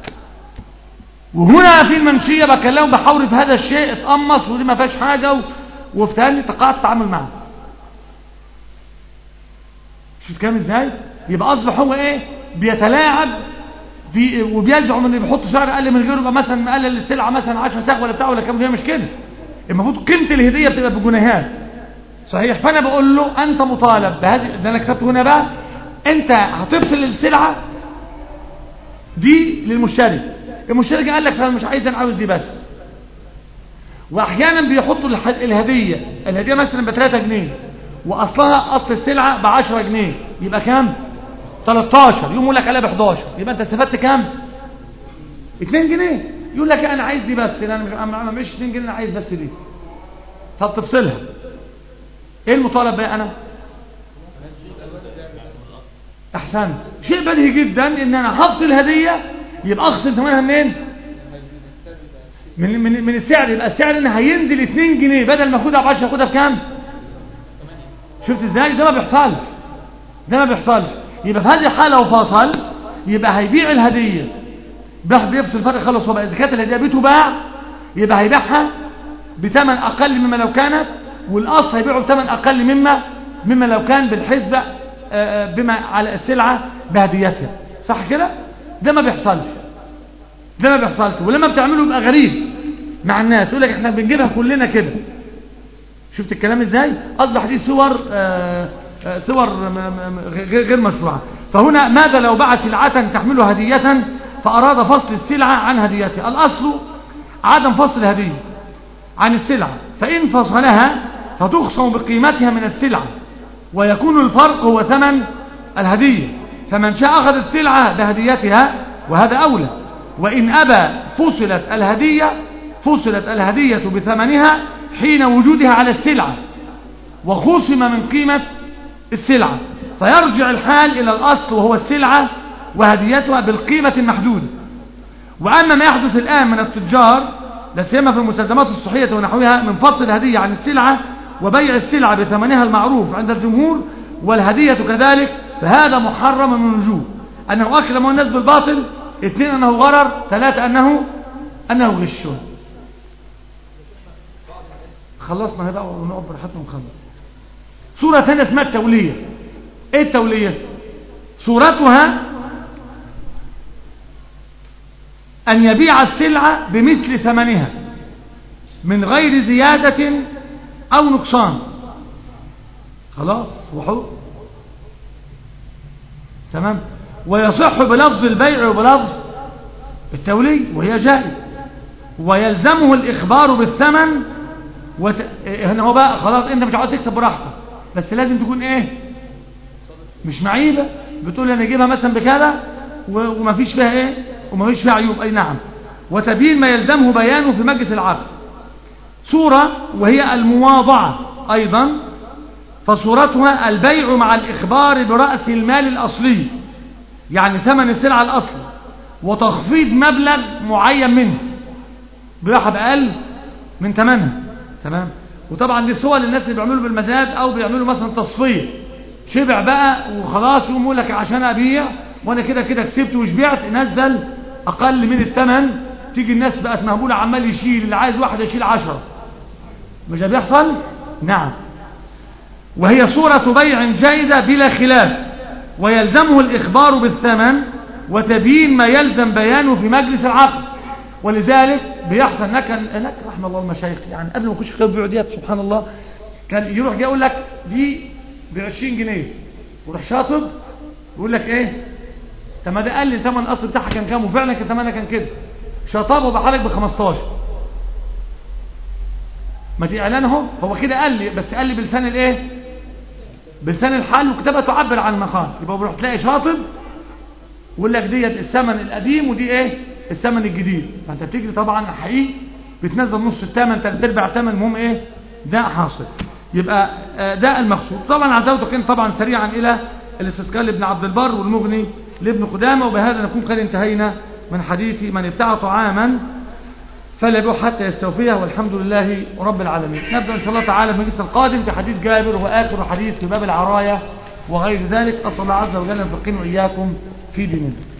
وهنا في المنشيه بكلمه بحاول في هذا الشيء اتقمص ودي ما فيهاش حاجه و... وفي تاني تقاعد التعامل معه شوف كام ازاي يبقى اصبح هو ايه بيتلاعب في وبيزعم ان بيحط سعر اقل من غيره يبقى مثلا مقلل السلعه مثلا 10 ساغ ولا بتاع ولا كام هي مش كده المفروض قيمه الهديه بتبقى بجنيهات صحيح فانا بقول له انت مطالب بهذه ده انا كتبته هنا بقى انت هتفصل السلعه دي للمشتري المشتري قال لك انا مش عايز انا عاوز دي بس واحيانا بيحطوا الح- الهديه الهديه مثلا ب 3 جنيه واصلها اصل السلعه ب 10 جنيه يبقى كام 13 يقوم يقول لك عليها ب 11 يبقى انت استفدت كام 2 جنيه يقول لك انا عايز دي بس انا مش انا مش 2 جنيه انا عايز بس دي طب تفصلها ايه المطالب بقى انا احسنت شيء بديهي جدا ان انا هفصل هديه يبقى اخصم ثمنها منين من من من السعر يبقى السعر ان هينزل 2 جنيه بدل ما اخدها ب 10 اخدها بكام شفت ازاي ده ما بيحصلش ده ما بيحصلش يبقى في هذه الحاله لو فصل يبقى هيبيع الهديه بيح- بيفصل فرق خلص هو بقى اذا كانت الهديه بتباع يبقى هيبيعها بثمن اقل مما لو كانت والاصل هيبيعه بثمن اقل مما مما لو كان بالحسبه آه، آه، بما على السلعه بهديتها صح كده ده ما بيحصلش ده ما بيحصلش ولما بتعمله يبقى غريب مع الناس يقول لك احنا بنجيبها كلنا كده شفت الكلام ازاي اصبح دي صور آه، آه، صور م- م- م- غير غير مشروعه فهنا ماذا لو باع سلعه تحمل هديه فاراد فصل السلعه عن هديتها الاصل عدم فصل الهديه عن السلعه فان فصلها فتخصم بقيمتها من السلعه ويكون الفرق هو ثمن الهديه فمن شاء اخذ السلعه بهديتها وهذا اولى وان ابى فصلت الهديه فصلت الهديه بثمنها حين وجودها على السلعه وخصم من قيمة السلعة فيرجع الحال إلى الأصل وهو السلعة وهديتها بالقيمة المحدودة وأما ما يحدث الآن من التجار لا سيما في المستلزمات الصحية ونحوها من فصل الهدية عن السلعة وبيع السلعة بثمنها المعروف عند الجمهور والهدية كذلك فهذا محرم من وجوه أنه أكرم الناس بالباطل اثنين أنه غرر ثلاثة أنه أنه غش خلصنا هذا ونقعد براحتنا ونخلص صورة ثانية اسمها التولية ايه التولية صورتها ان يبيع السلعة بمثل ثمنها من غير زيادة او نقصان خلاص وحو تمام ويصح بلفظ البيع وبلفظ التولية وهي جائز ويلزمه الإخبار بالثمن وت... هنا هو بقى خلاص انت مش عاوز تكسب براحتك بس لازم تكون ايه مش معيبة بتقول انا اجيبها مثلا بكذا و... وما فيش فيها ايه وما فيش فيها عيوب اي نعم وتبيين ما يلزمه بيانه في مجلس العقد صورة وهي المواضعة ايضا فصورتها البيع مع الاخبار برأس المال الاصلي يعني ثمن السلعة الاصلي وتخفيض مبلغ معين منه بيعها بأقل من ثمنها تمام وطبعا دي صور للناس اللي بيعملوا بالمزاد او بيعملوا مثلا تصفيه شبع بقى وخلاص يقوم يقول لك عشان ابيع وانا كده كده كسبت وشبعت نزل اقل من الثمن تيجي الناس بقت مهبوله عمال يشيل اللي عايز واحد يشيل عشرة مش ده بيحصل نعم وهي صورة بيع جيدة بلا خلاف ويلزمه الإخبار بالثمن وتبيين ما يلزم بيانه في مجلس العقد ولذلك بيحصل هناك هناك رحم الله المشايخ يعني قبل ما نخش في البيع ديت سبحان الله كان يروح جاي يقول لك دي ب 20 جنيه ويروح شاطب يقول لك ايه طب ما ده قال لي ثمن الاصل بتاعها كان كام وفعلا كان ثمنها كان كده شطاب وبحالك ب 15 ما دي اعلان اهو هو كده قال لي بس قال لي بلسان الايه بلسان الحال وكتابه تعبر عن المقال يبقى بروح تلاقي شاطب يقول لك ديت الثمن القديم ودي ايه الثمن الجديد فانت بتجري طبعا حقيقي بتنزل نص الثمن ثلاث ارباع الثمن المهم ايه ده حاصل يبقى آه، ده المقصود طبعا عزوتك انت طبعا سريعا الى الاستذكار لابن عبد البر والمغني لابن قدامه وبهذا نكون قد انتهينا من حديث من ابتاع طعاما فلا يبيع حتى يستوفيه والحمد لله رب العالمين نبدأ إن شاء الله تعالى في المجلس القادم في حديث جابر وآخر حديث في باب العراية وغير ذلك أسأل الله عز وجل أن يفقهنا وإياكم في ديننا